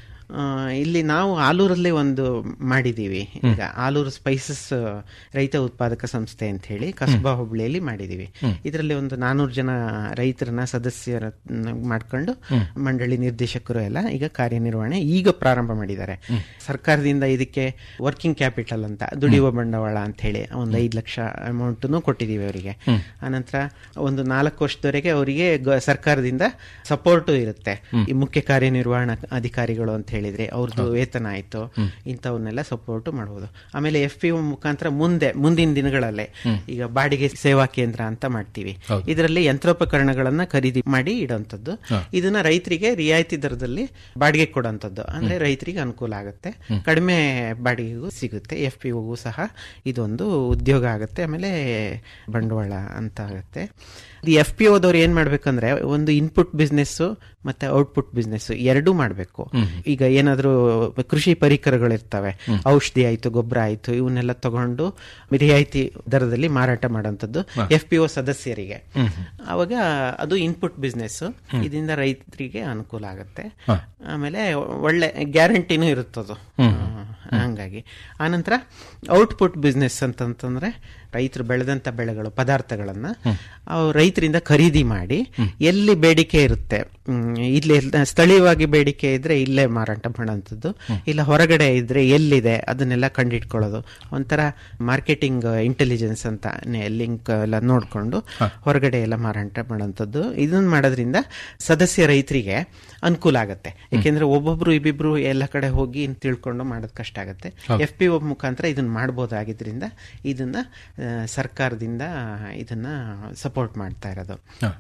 Speaker 15: ಇಲ್ಲಿ ನಾವು ಆಲೂರಲ್ಲಿ ಒಂದು ಮಾಡಿದೀವಿ ಈಗ ಆಲೂರು ಸ್ಪೈಸಸ್ ರೈತ ಉತ್ಪಾದಕ ಸಂಸ್ಥೆ ಅಂತ ಹೇಳಿ ಕಸ್ಬಾ ಹುಬ್ಳಿಯಲ್ಲಿ ಮಾಡಿದೀವಿ ಇದರಲ್ಲಿ ಒಂದು ನಾನೂರು ಜನ ರೈತರನ್ನ ಸದಸ್ಯರ ಮಾಡ್ಕೊಂಡು ಮಂಡಳಿ ನಿರ್ದೇಶಕರು ಎಲ್ಲ ಈಗ ಕಾರ್ಯನಿರ್ವಹಣೆ ಈಗ ಪ್ರಾರಂಭ ಮಾಡಿದ್ದಾರೆ ಸರ್ಕಾರದಿಂದ ಇದಕ್ಕೆ ವರ್ಕಿಂಗ್ ಕ್ಯಾಪಿಟಲ್ ಅಂತ ದುಡಿಯುವ ಬಂಡವಾಳ ಅಂತ ಹೇಳಿ ಒಂದು ಐದು ಲಕ್ಷ ಅಮೌಂಟ್ ಕೊಟ್ಟಿದೀವಿ ಅವರಿಗೆ ಆನಂತರ ಒಂದು ನಾಲ್ಕು ವರ್ಷದವರೆಗೆ ಅವರಿಗೆ ಸರ್ಕಾರದಿಂದ ಸಪೋರ್ಟು ಇರುತ್ತೆ ಈ ಮುಖ್ಯ ಕಾರ್ಯನಿರ್ವಹಣಾ ಅಧಿಕಾರಿಗಳು ಅಂತ ಹೇಳಿದ್ರೆ ಅವ್ರದ್ದು ವೇತನ ಆಯ್ತು ಇಂಥವನ್ನೆಲ್ಲ ಸಪೋರ್ಟ್ ಮಾಡಬಹುದು ಆಮೇಲೆ ಎಫ್ ಪಿ ಮುಖಾಂತರ ಮುಂದೆ ಮುಂದಿನ ದಿನಗಳಲ್ಲೇ ಈಗ ಬಾಡಿಗೆ ಸೇವಾ ಕೇಂದ್ರ ಅಂತ ಮಾಡ್ತೀವಿ ಇದರಲ್ಲಿ ಯಂತ್ರೋಪಕರಣಗಳನ್ನ ಖರೀದಿ ಮಾಡಿ ಇಡುವಂತದ್ದು ಇದನ್ನ ರೈತರಿಗೆ ರಿಯಾಯಿತಿ ದರದಲ್ಲಿ ಬಾಡಿಗೆ ಕೊಡುವಂತದ್ದು ಅಂದ್ರೆ ರೈತರಿಗೆ ಅನುಕೂಲ ಆಗುತ್ತೆ ಕಡಿಮೆ ಬಾಡಿಗೆಗೂ ಸಿಗುತ್ತೆ ಎಫ್ ಪಿ ಒಗೂ ಸಹ ಇದೊಂದು ಉದ್ಯೋಗ ಆಗುತ್ತೆ ಆಮೇಲೆ ಬಂಡವಾಳ ಅಂತ ಆಗುತ್ತೆ ಈ ಎಫ್ ಪಿ ಓದವ್ರು ಏನ್ ಮಾಡ್ಬೇಕಂದ್ರೆ ಒಂದು ಇನ್ಪುಟ್ ಬಿಸ್ನೆಸ್ ಮತ್ತೆ ಔಟ್ಪುಟ್ ಬಿಸ್ನೆಸ್ ಎರಡೂ ಮಾಡಬೇಕು ಈಗ ಏನಾದ್ರೂ ಕೃಷಿ ಪರಿಕರಗಳಿರ್ತವೆ ಔಷಧಿ ಆಯ್ತು ಗೊಬ್ಬರ ಆಯ್ತು ಇವನ್ನೆಲ್ಲ ತಗೊಂಡು ರಿಯಾಯಿತಿ ದರದಲ್ಲಿ ಮಾರಾಟ ಮಾಡೋಂಥದ್ದು ಎಫ್ ಪಿ ಒ ಸದಸ್ಯರಿಗೆ ಅವಾಗ ಅದು ಇನ್ಪುಟ್ ಬಿಸ್ನೆಸ್ ಇದರಿಂದ ರೈತರಿಗೆ ಅನುಕೂಲ ಆಗುತ್ತೆ ಆಮೇಲೆ ಒಳ್ಳೆ ಗ್ಯಾರಂಟಿನೂ ಇರುತ್ತದು ಹಂಗಾಗಿ ಆನಂತರ ಔಟ್ಪುಟ್ ಬಿಸ್ನೆಸ್ ಅಂತಂತಂದ್ರೆ ರೈತರು ಬೆಳೆದಂತ ಬೆಳೆಗಳು ಪದಾರ್ಥಗಳನ್ನ ರೈತರಿಂದ ಖರೀದಿ ಮಾಡಿ ಎಲ್ಲಿ ಬೇಡಿಕೆ ಇರುತ್ತೆ ಇಲ್ಲಿ ಸ್ಥಳೀಯವಾಗಿ ಬೇಡಿಕೆ ಇದ್ರೆ ಇಲ್ಲೇ ಮಾರಾಟ ಮಾಡೋಂಥದ್ದು ಇಲ್ಲ ಹೊರಗಡೆ ಇದ್ರೆ ಎಲ್ಲಿದೆ ಅದನ್ನೆಲ್ಲ ಕಂಡಿಟ್ಕೊಳ್ಳೋದು ಒಂಥರ ಮಾರ್ಕೆಟಿಂಗ್ ಇಂಟೆಲಿಜೆನ್ಸ್ ಅಂತ ಲಿಂಕ್ ಎಲ್ಲ ನೋಡ್ಕೊಂಡು ಹೊರಗಡೆ ಎಲ್ಲ ಮಾರಾಟ ಮಾಡೋಂಥದ್ದು ಇದನ್ನ ಮಾಡೋದ್ರಿಂದ ಸದಸ್ಯ ರೈತರಿಗೆ ಅನುಕೂಲ ಆಗುತ್ತೆ ಯಾಕೆಂದ್ರೆ ಒಬ್ಬೊಬ್ರು ಇಬ್ಬಿಬ್ರು ಎಲ್ಲ ಕಡೆ ಹೋಗಿ ತಿಳ್ಕೊಂಡು ಮಾಡೋದು ಕಷ್ಟ ಆಗುತ್ತೆ ಎಫ್ ಪಿ ಒ ಮುಖಾಂತರ ಇದನ್ನ ಮಾಡಬಹುದಾಗಿದ್ರಿಂದ ಇದನ್ನ ಸರ್ಕಾರದಿಂದ ಇದನ್ನ ಸಪೋರ್ಟ್ ಮಾಡ್ತಾ ಇರೋದು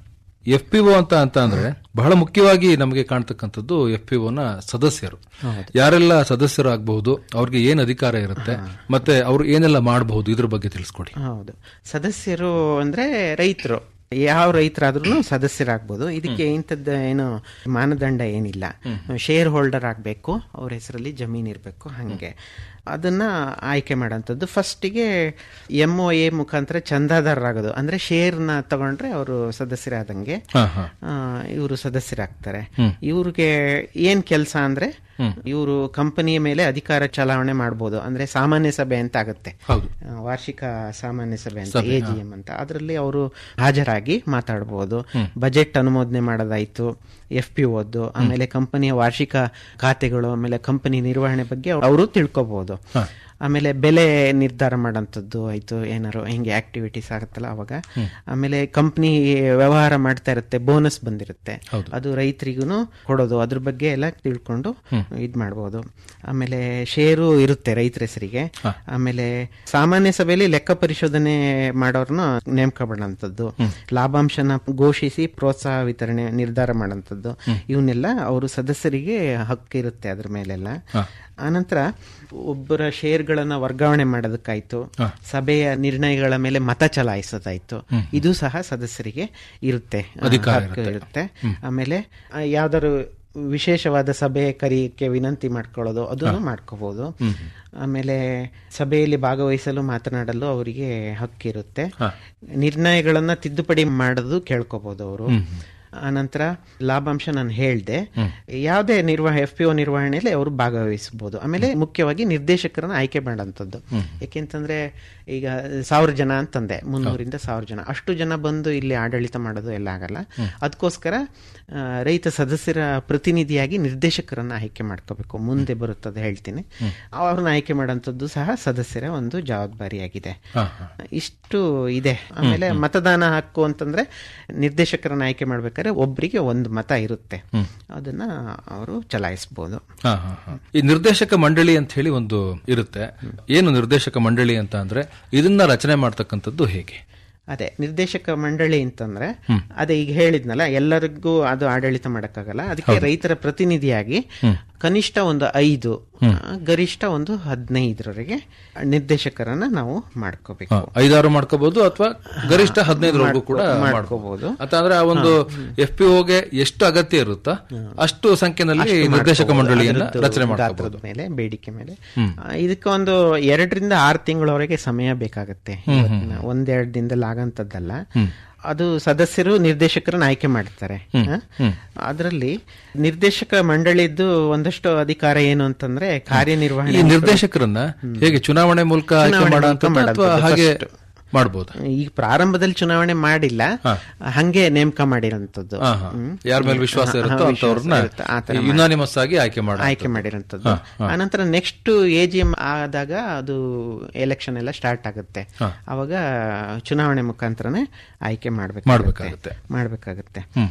Speaker 14: ಎಫ್ ಪಿ ಒ ಅಂತ ಅಂತ ಅಂದ್ರೆ ಬಹಳ ಮುಖ್ಯವಾಗಿ ನಮಗೆ ಕಾಣ್ತಕ್ಕಂಥದ್ದು ಎಫ್ ಪಿ ನ ಸದಸ್ಯರು ಯಾರೆಲ್ಲ ಸದಸ್ಯರು ಆಗಬಹುದು ಅವ್ರಿಗೆ ಏನ್ ಅಧಿಕಾರ ಇರುತ್ತೆ ಮತ್ತೆ ಅವರು ಏನೆಲ್ಲ ಮಾಡಬಹುದು ಇದ್ರ ಬಗ್ಗೆ ತಿಳಿಸ್ಕೊಡಿ
Speaker 15: ಹೌದು ಸದಸ್ಯರು ಅಂದ್ರೆ ರೈತರು ಯಾವ ರೈತರಾದ್ರೂ ಸದಸ್ಯರಾಗ್ಬೋದು ಇದಕ್ಕೆ ಇಂಥದ್ದು ಏನು ಮಾನದಂಡ ಏನಿಲ್ಲ ಶೇರ್ ಹೋಲ್ಡರ್ ಆಗಬೇಕು ಅವ್ರ ಹೆಸರಲ್ಲಿ ಜಮೀನ್ ಇರಬೇಕು ಹಂಗೆ ಅದನ್ನ ಆಯ್ಕೆ ಮಾಡೋಂಥದ್ದು ಫಸ್ಟಿಗೆ ಎಂ ಒ ಎ ಮುಖಾಂತರ ಚಂದಾದಾರರಾಗೋದು ಅಂದ್ರೆ ಶೇರ್ನ ತಗೊಂಡ್ರೆ ಅವರು ಸದಸ್ಯರಾದಂಗೆ
Speaker 14: ಹಾ, ಹಾ.
Speaker 15: ಇವರು ಸದಸ್ಯರಾಗ್ತಾರೆ
Speaker 14: ಹ್ಮ್.
Speaker 15: ಇವ್ರಿಗೆ ಏನ್ ಕೆಲಸ ಅಂದ್ರೆ ಇವರು ಕಂಪನಿಯ ಮೇಲೆ ಅಧಿಕಾರ ಚಲಾವಣೆ ಮಾಡಬಹುದು ಅಂದ್ರೆ ಸಾಮಾನ್ಯ ಸಭೆ ಅಂತ ಆಗುತ್ತೆ
Speaker 14: ಹೌದು.
Speaker 15: ಆ, ವಾರ್ಷಿಕ ಸಾಮಾನ್ಯ ಸಭೆ ಅಂತ
Speaker 14: ಸಭೆ,
Speaker 15: ಎ ಜಿ ಎಂ ಅಂತ ಅದರಲ್ಲಿ ಅವರು ಹಾಜರಾಗಿ ಮಾತಾಡಬಹುದು ಬಜೆಟ್ ಅನುಮೋದನೆ ಮಾಡೋದಾಯ್ತು ಎಫ್ ಪಿ ಓದ್ದು ಆಮೇಲೆ ಕಂಪನಿಯ ವಾರ್ಷಿಕ ಖಾತೆಗಳು ಆಮೇಲೆ ಕಂಪನಿ ನಿರ್ವಹಣೆ ಬಗ್ಗೆ ಅವರು ತಿಳ್ಕೊಬಹುದು ಆಮೇಲೆ ಬೆಲೆ ನಿರ್ಧಾರ ಮಾಡೋಂಥದ್ದು ಆಯ್ತು ಏನಾರು ಹಿಂಗೆ ಆಕ್ಟಿವಿಟೀಸ್ ಆಗುತ್ತಲ್ಲ ಅವಾಗ ಆಮೇಲೆ ಕಂಪ್ನಿ ವ್ಯವಹಾರ ಮಾಡ್ತಾ ಇರುತ್ತೆ ಬೋನಸ್ ಬಂದಿರುತ್ತೆ ಅದು ರೈತರಿಗೂ ಕೊಡೋದು ಅದ್ರ ಬಗ್ಗೆ ಎಲ್ಲ ತಿಳ್ಕೊಂಡು ಇದ್ ಮಾಡ್ಬೋದು ಆಮೇಲೆ ಷೇರು ಇರುತ್ತೆ ರೈತರ ಹೆಸರಿಗೆ ಆಮೇಲೆ ಸಾಮಾನ್ಯ ಸಭೆಯಲ್ಲಿ ಲೆಕ್ಕ ಪರಿಶೋಧನೆ ಮಾಡೋರ್ನ ನೇಮಕ ಮಾಡೋಂಥದ್ದು ಲಾಭಾಂಶನ ಘೋಷಿಸಿ ಪ್ರೋತ್ಸಾಹ ವಿತರಣೆ ನಿರ್ಧಾರ ಮಾಡೋಂಥದ್ದು ಇವನ್ನೆಲ್ಲ ಅವರು ಸದಸ್ಯರಿಗೆ ಹಕ್ಕಿರುತ್ತೆ ಅದ್ರ ಮೇಲೆಲ್ಲ ಆನಂತರ ಒಬ್ಬರ ಶೇರ್ಗಳನ್ನ ವರ್ಗಾವಣೆ ಮಾಡೋದಕ್ಕಾಯ್ತು ಸಭೆಯ ನಿರ್ಣಯಗಳ ಮೇಲೆ ಮತ ಚಲಾಯಿಸೋದಾಯ್ತು ಇದು ಸಹ ಸದಸ್ಯರಿಗೆ ಇರುತ್ತೆ ಆ,
Speaker 14: ಅಧಿಕಾರ
Speaker 15: ಹಕ್ಕು
Speaker 14: ಇರುತ್ತೆ.
Speaker 15: ಇರುತ್ತೆ ಆಮೇಲೆ ಆ, ಯಾವ್ದಾದ್ರು ವಿಶೇಷವಾದ ಸಭೆ ಕರೆಯಕ್ಕೆ ವಿನಂತಿ ಮಾಡ್ಕೊಳ್ಳೋದು ಅದನ್ನು ಮಾಡ್ಕೋಬಹುದು ಆಮೇಲೆ ಸಭೆಯಲ್ಲಿ ಭಾಗವಹಿಸಲು ಮಾತನಾಡಲು ಅವರಿಗೆ ಹಕ್ಕಿರುತ್ತೆ ನಿರ್ಣಯಗಳನ್ನ ತಿದ್ದುಪಡಿ ಮಾಡೋದು ಕೇಳ್ಕೋಬಹುದು ಅವರು ಆನಂತರ ಲಾಭಾಂಶ ನಾನು ಹೇಳ್ದೆ ಯಾವುದೇ ನಿರ್ವಹ ಎಫ್ ಪಿ ಒ ನಿರ್ವಹಣೆಯಲ್ಲಿ ಅವರು ಭಾಗವಹಿಸಬಹುದು ಆಮೇಲೆ ಮುಖ್ಯವಾಗಿ ನಿರ್ದೇಶಕರನ್ನ ಆಯ್ಕೆ ಮಾಡೋಂಥದ್ದು ಯಾಕೆಂತಂದ್ರೆ ಈಗ ಸಾವಿರ ಜನ ಅಂತಂದೆ ಮುನ್ನೂರಿಂದ ಸಾವಿರ ಜನ ಅಷ್ಟು ಜನ ಬಂದು ಇಲ್ಲಿ ಆಡಳಿತ ಮಾಡೋದು ಎಲ್ಲ ಆಗಲ್ಲ ಅದಕ್ಕೋಸ್ಕರ ಆ, ರೈತ ಸದಸ್ಯರ ಪ್ರತಿನಿಧಿಯಾಗಿ ನಿರ್ದೇಶಕರನ್ನ ಆಯ್ಕೆ ಮಾಡ್ಕೋಬೇಕು ಮುಂದೆ ಬರುತ್ತದೆ ಹೇಳ್ತೀನಿ ಅವ್ರನ್ನ ಆಯ್ಕೆ ಮಾಡೋಂಥದ್ದು ಸಹ ಸದಸ್ಯರ ಒಂದು ಜವಾಬ್ದಾರಿಯಾಗಿದೆ ಇಷ್ಟು ಇದೆ ಆಮೇಲೆ ಮತದಾನ ಹಕ್ಕು ಅಂತಂದ್ರೆ ನಿರ್ದೇಶಕರನ್ನ ಆಯ್ಕೆ ಮಾಡ್ಬೇಕಾದ್ರೆ ಒಬ್ಬರಿಗೆ ಒಂದು ಮತ ಇರುತ್ತೆ ಅದನ್ನ ಅವರು ಚಲಾಯಿಸಬಹುದು
Speaker 14: ಹಾ, ಹಾ, ಹಾ. ಈ ನಿರ್ದೇಶಕ ಮಂಡಳಿ ಅಂತ ಹೇಳಿ ಒಂದು ಇರುತ್ತೆ ಏನು ನಿರ್ದೇಶಕ ಮಂಡಳಿ ಅಂತ ಅಂದ್ರೆ ಇದನ್ನ ರಚನೆ ಮಾಡ್ತಕ್ಕಂಥದ್ದು ಹೇಗೆ
Speaker 15: ಅದೇ ನಿರ್ದೇಶಕ ಮಂಡಳಿ ಅಂತಂದ್ರೆ ಅದೇ ಈಗ ಹೇಳಿದ್ನಲ್ಲ ಎಲ್ಲರಿಗೂ ಅದು ಆಡಳಿತ ಮಾಡಕ್ಕಾಗಲ್ಲ ಅದಕ್ಕೆ ರೈತರ ಪ್ರತಿನಿಧಿಯಾಗಿ ಕನಿಷ್ಠ ಒಂದು ಐದು ಆ, ಗರಿಷ್ಠ ಒಂದು ಹದಿನೈದರವರೆಗೆ ನಿರ್ದೇಶಕರನ್ನ ನಾವು ಮಾಡ್ಕೋಬೇಕು
Speaker 14: ಹಾ, ಐದಾರು ಮಾಡ್ಕೋಬಹುದು ಅಥವಾ ಗರಿಷ್ಠ ಹದಿನೈದರವರೆಗೂ ಕೂಡ
Speaker 15: ಮಾಡ್ಕೋಬಹುದು.
Speaker 14: ಅಂತ ಅಂದ್ರೆ ಆ ಒಂದು ಎಫ್ ಪಿ ಓಗೆ ಎಷ್ಟು ಅಗತ್ಯ ಇರುತ್ತಾ ಅಷ್ಟು ಸಂಖ್ಯೆನಲ್ಲಿ
Speaker 15: ಅಷ್ಟು
Speaker 14: ನಿರ್ದೇಶಕ
Speaker 15: ಮಾಡ್ಕೋಬಹುದು.
Speaker 14: ಮಂಡಳಿಯನ್ನ
Speaker 15: ಅದ್ರದ್ದು
Speaker 14: ರಚನೆ
Speaker 15: ಗಾತ್ರದ
Speaker 14: ಮಾಡ್ಕೋಬಹುದು
Speaker 15: ಮೇಲೆ ಬೇಡಿಕೆ ಮೇಲೆ
Speaker 14: ಹ್ಮ್.
Speaker 15: ಆ, ಇದಕ್ಕೆ ಒಂದು ಎರಡರಿಂದ ಆರು ತಿಂಗಳವರೆಗೆ ಸಮಯ ಬೇಕಾಗುತ್ತೆ
Speaker 14: ಹ್ಮ್, ಹ್ಮ್,
Speaker 15: ಇವತ್ತಿನ ಒಂದೆರಡು ದಿನದಲ್ಲಿ ಆಗಂತದ್ದಲ್ಲ ಅದು ಸದಸ್ಯರು ನಿರ್ದೇಶಕರನ್ನ ಆಯ್ಕೆ ಮಾಡ್ತಾರೆ
Speaker 14: ಹ್ಮ್, ಹ್ಮ್.
Speaker 15: ಅದರಲ್ಲಿ ನಿರ್ದೇಶಕ ಮಂಡಳಿದ್ದು ಒಂದಷ್ಟು ಅಧಿಕಾರ ಏನು ಅಂತಂದ್ರೆ
Speaker 14: ಈ
Speaker 15: ಕಾರ್ಯನಿರ್ವಹಣೆ
Speaker 14: ನಿರ್ದೇಶಕರನ್ನ ಹೇಗೆ ಚುನಾವಣೆ ಮೂಲಕ ಆಯ್ಕೆ
Speaker 15: ಚುನಾವಣೆ
Speaker 14: ಮಾಡೋಂಥದ್ದು
Speaker 15: ಮೂಲಕ
Speaker 14: ಅಥವಾ
Speaker 15: ಮಾಡೋದು
Speaker 14: ಹಾಗೆ
Speaker 15: first.
Speaker 14: ಮಾಡಬಹುದು
Speaker 15: ಈಗ ಪ್ರಾರಂಭದಲ್ಲಿ ಚುನಾವಣೆ ಮಾಡಿಲ್ಲ ಹಂಗೆ ನೇಮಕ ಮಾಡಿರೋಂಥದ್ದು
Speaker 14: ಹಾ, ಹಾ. ಯಾರ ಮೇಲೆ ವಿಶ್ವಾಸ
Speaker 15: ಹಾ,
Speaker 14: ಇರುತ್ತೋ
Speaker 15: ಹಾ,
Speaker 14: ಅಂತವ್ರನ್ನ
Speaker 15: ವಿಶ್ವಾಸ ಇರುತ್ತೆ. ಆ ಥರ ಮಾಡಿ.
Speaker 14: ಯುನಾನಿಮಸ್ ಆಗಿ ಆಯ್ಕೆ ಮಾಡ
Speaker 15: ಆಯ್ಕೆ ಮಾಡಿರೋಂಥದ್ದು
Speaker 14: ಹಾ, ಹಾ.
Speaker 15: ಆನಂತರ ನೆಕ್ಸ್ಟ್ ಎ ಜಿ ಎಂ ಆದಾಗ ಅದು ಎಲೆಕ್ಷನ್ ಎಲ್ಲ ಸ್ಟಾರ್ಟ್ ಆಗುತ್ತೆ
Speaker 14: ಹಾ.
Speaker 15: ಅವಾಗ ಚುನಾವಣೆ ಮುಖಾಂತರನೇ ಆಯ್ಕೆ ಮಾಡ್ಬೇಕು
Speaker 14: ಮಾಡ್ಬೇಕಾಗುತ್ತೆ.
Speaker 15: ಮಾಡ್ಬೇಕಾಗುತ್ತೆ
Speaker 14: ಹ್ಮ್.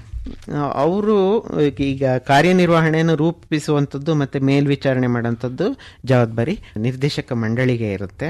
Speaker 15: ಅವರು ಈಗ ಕಾರ್ಯನಿರ್ವಹಣೆಯನ್ನು ರೂಪಿಸುವಂಥದ್ದು ಮತ್ತೆ ಮೇಲ್ವಿಚಾರಣೆ ಮಾಡುವಂಥದ್ದು ಜವಾಬ್ದಾರಿ ನಿರ್ದೇಶಕ ಮಂಡಳಿಗೆ ಇರುತ್ತೆ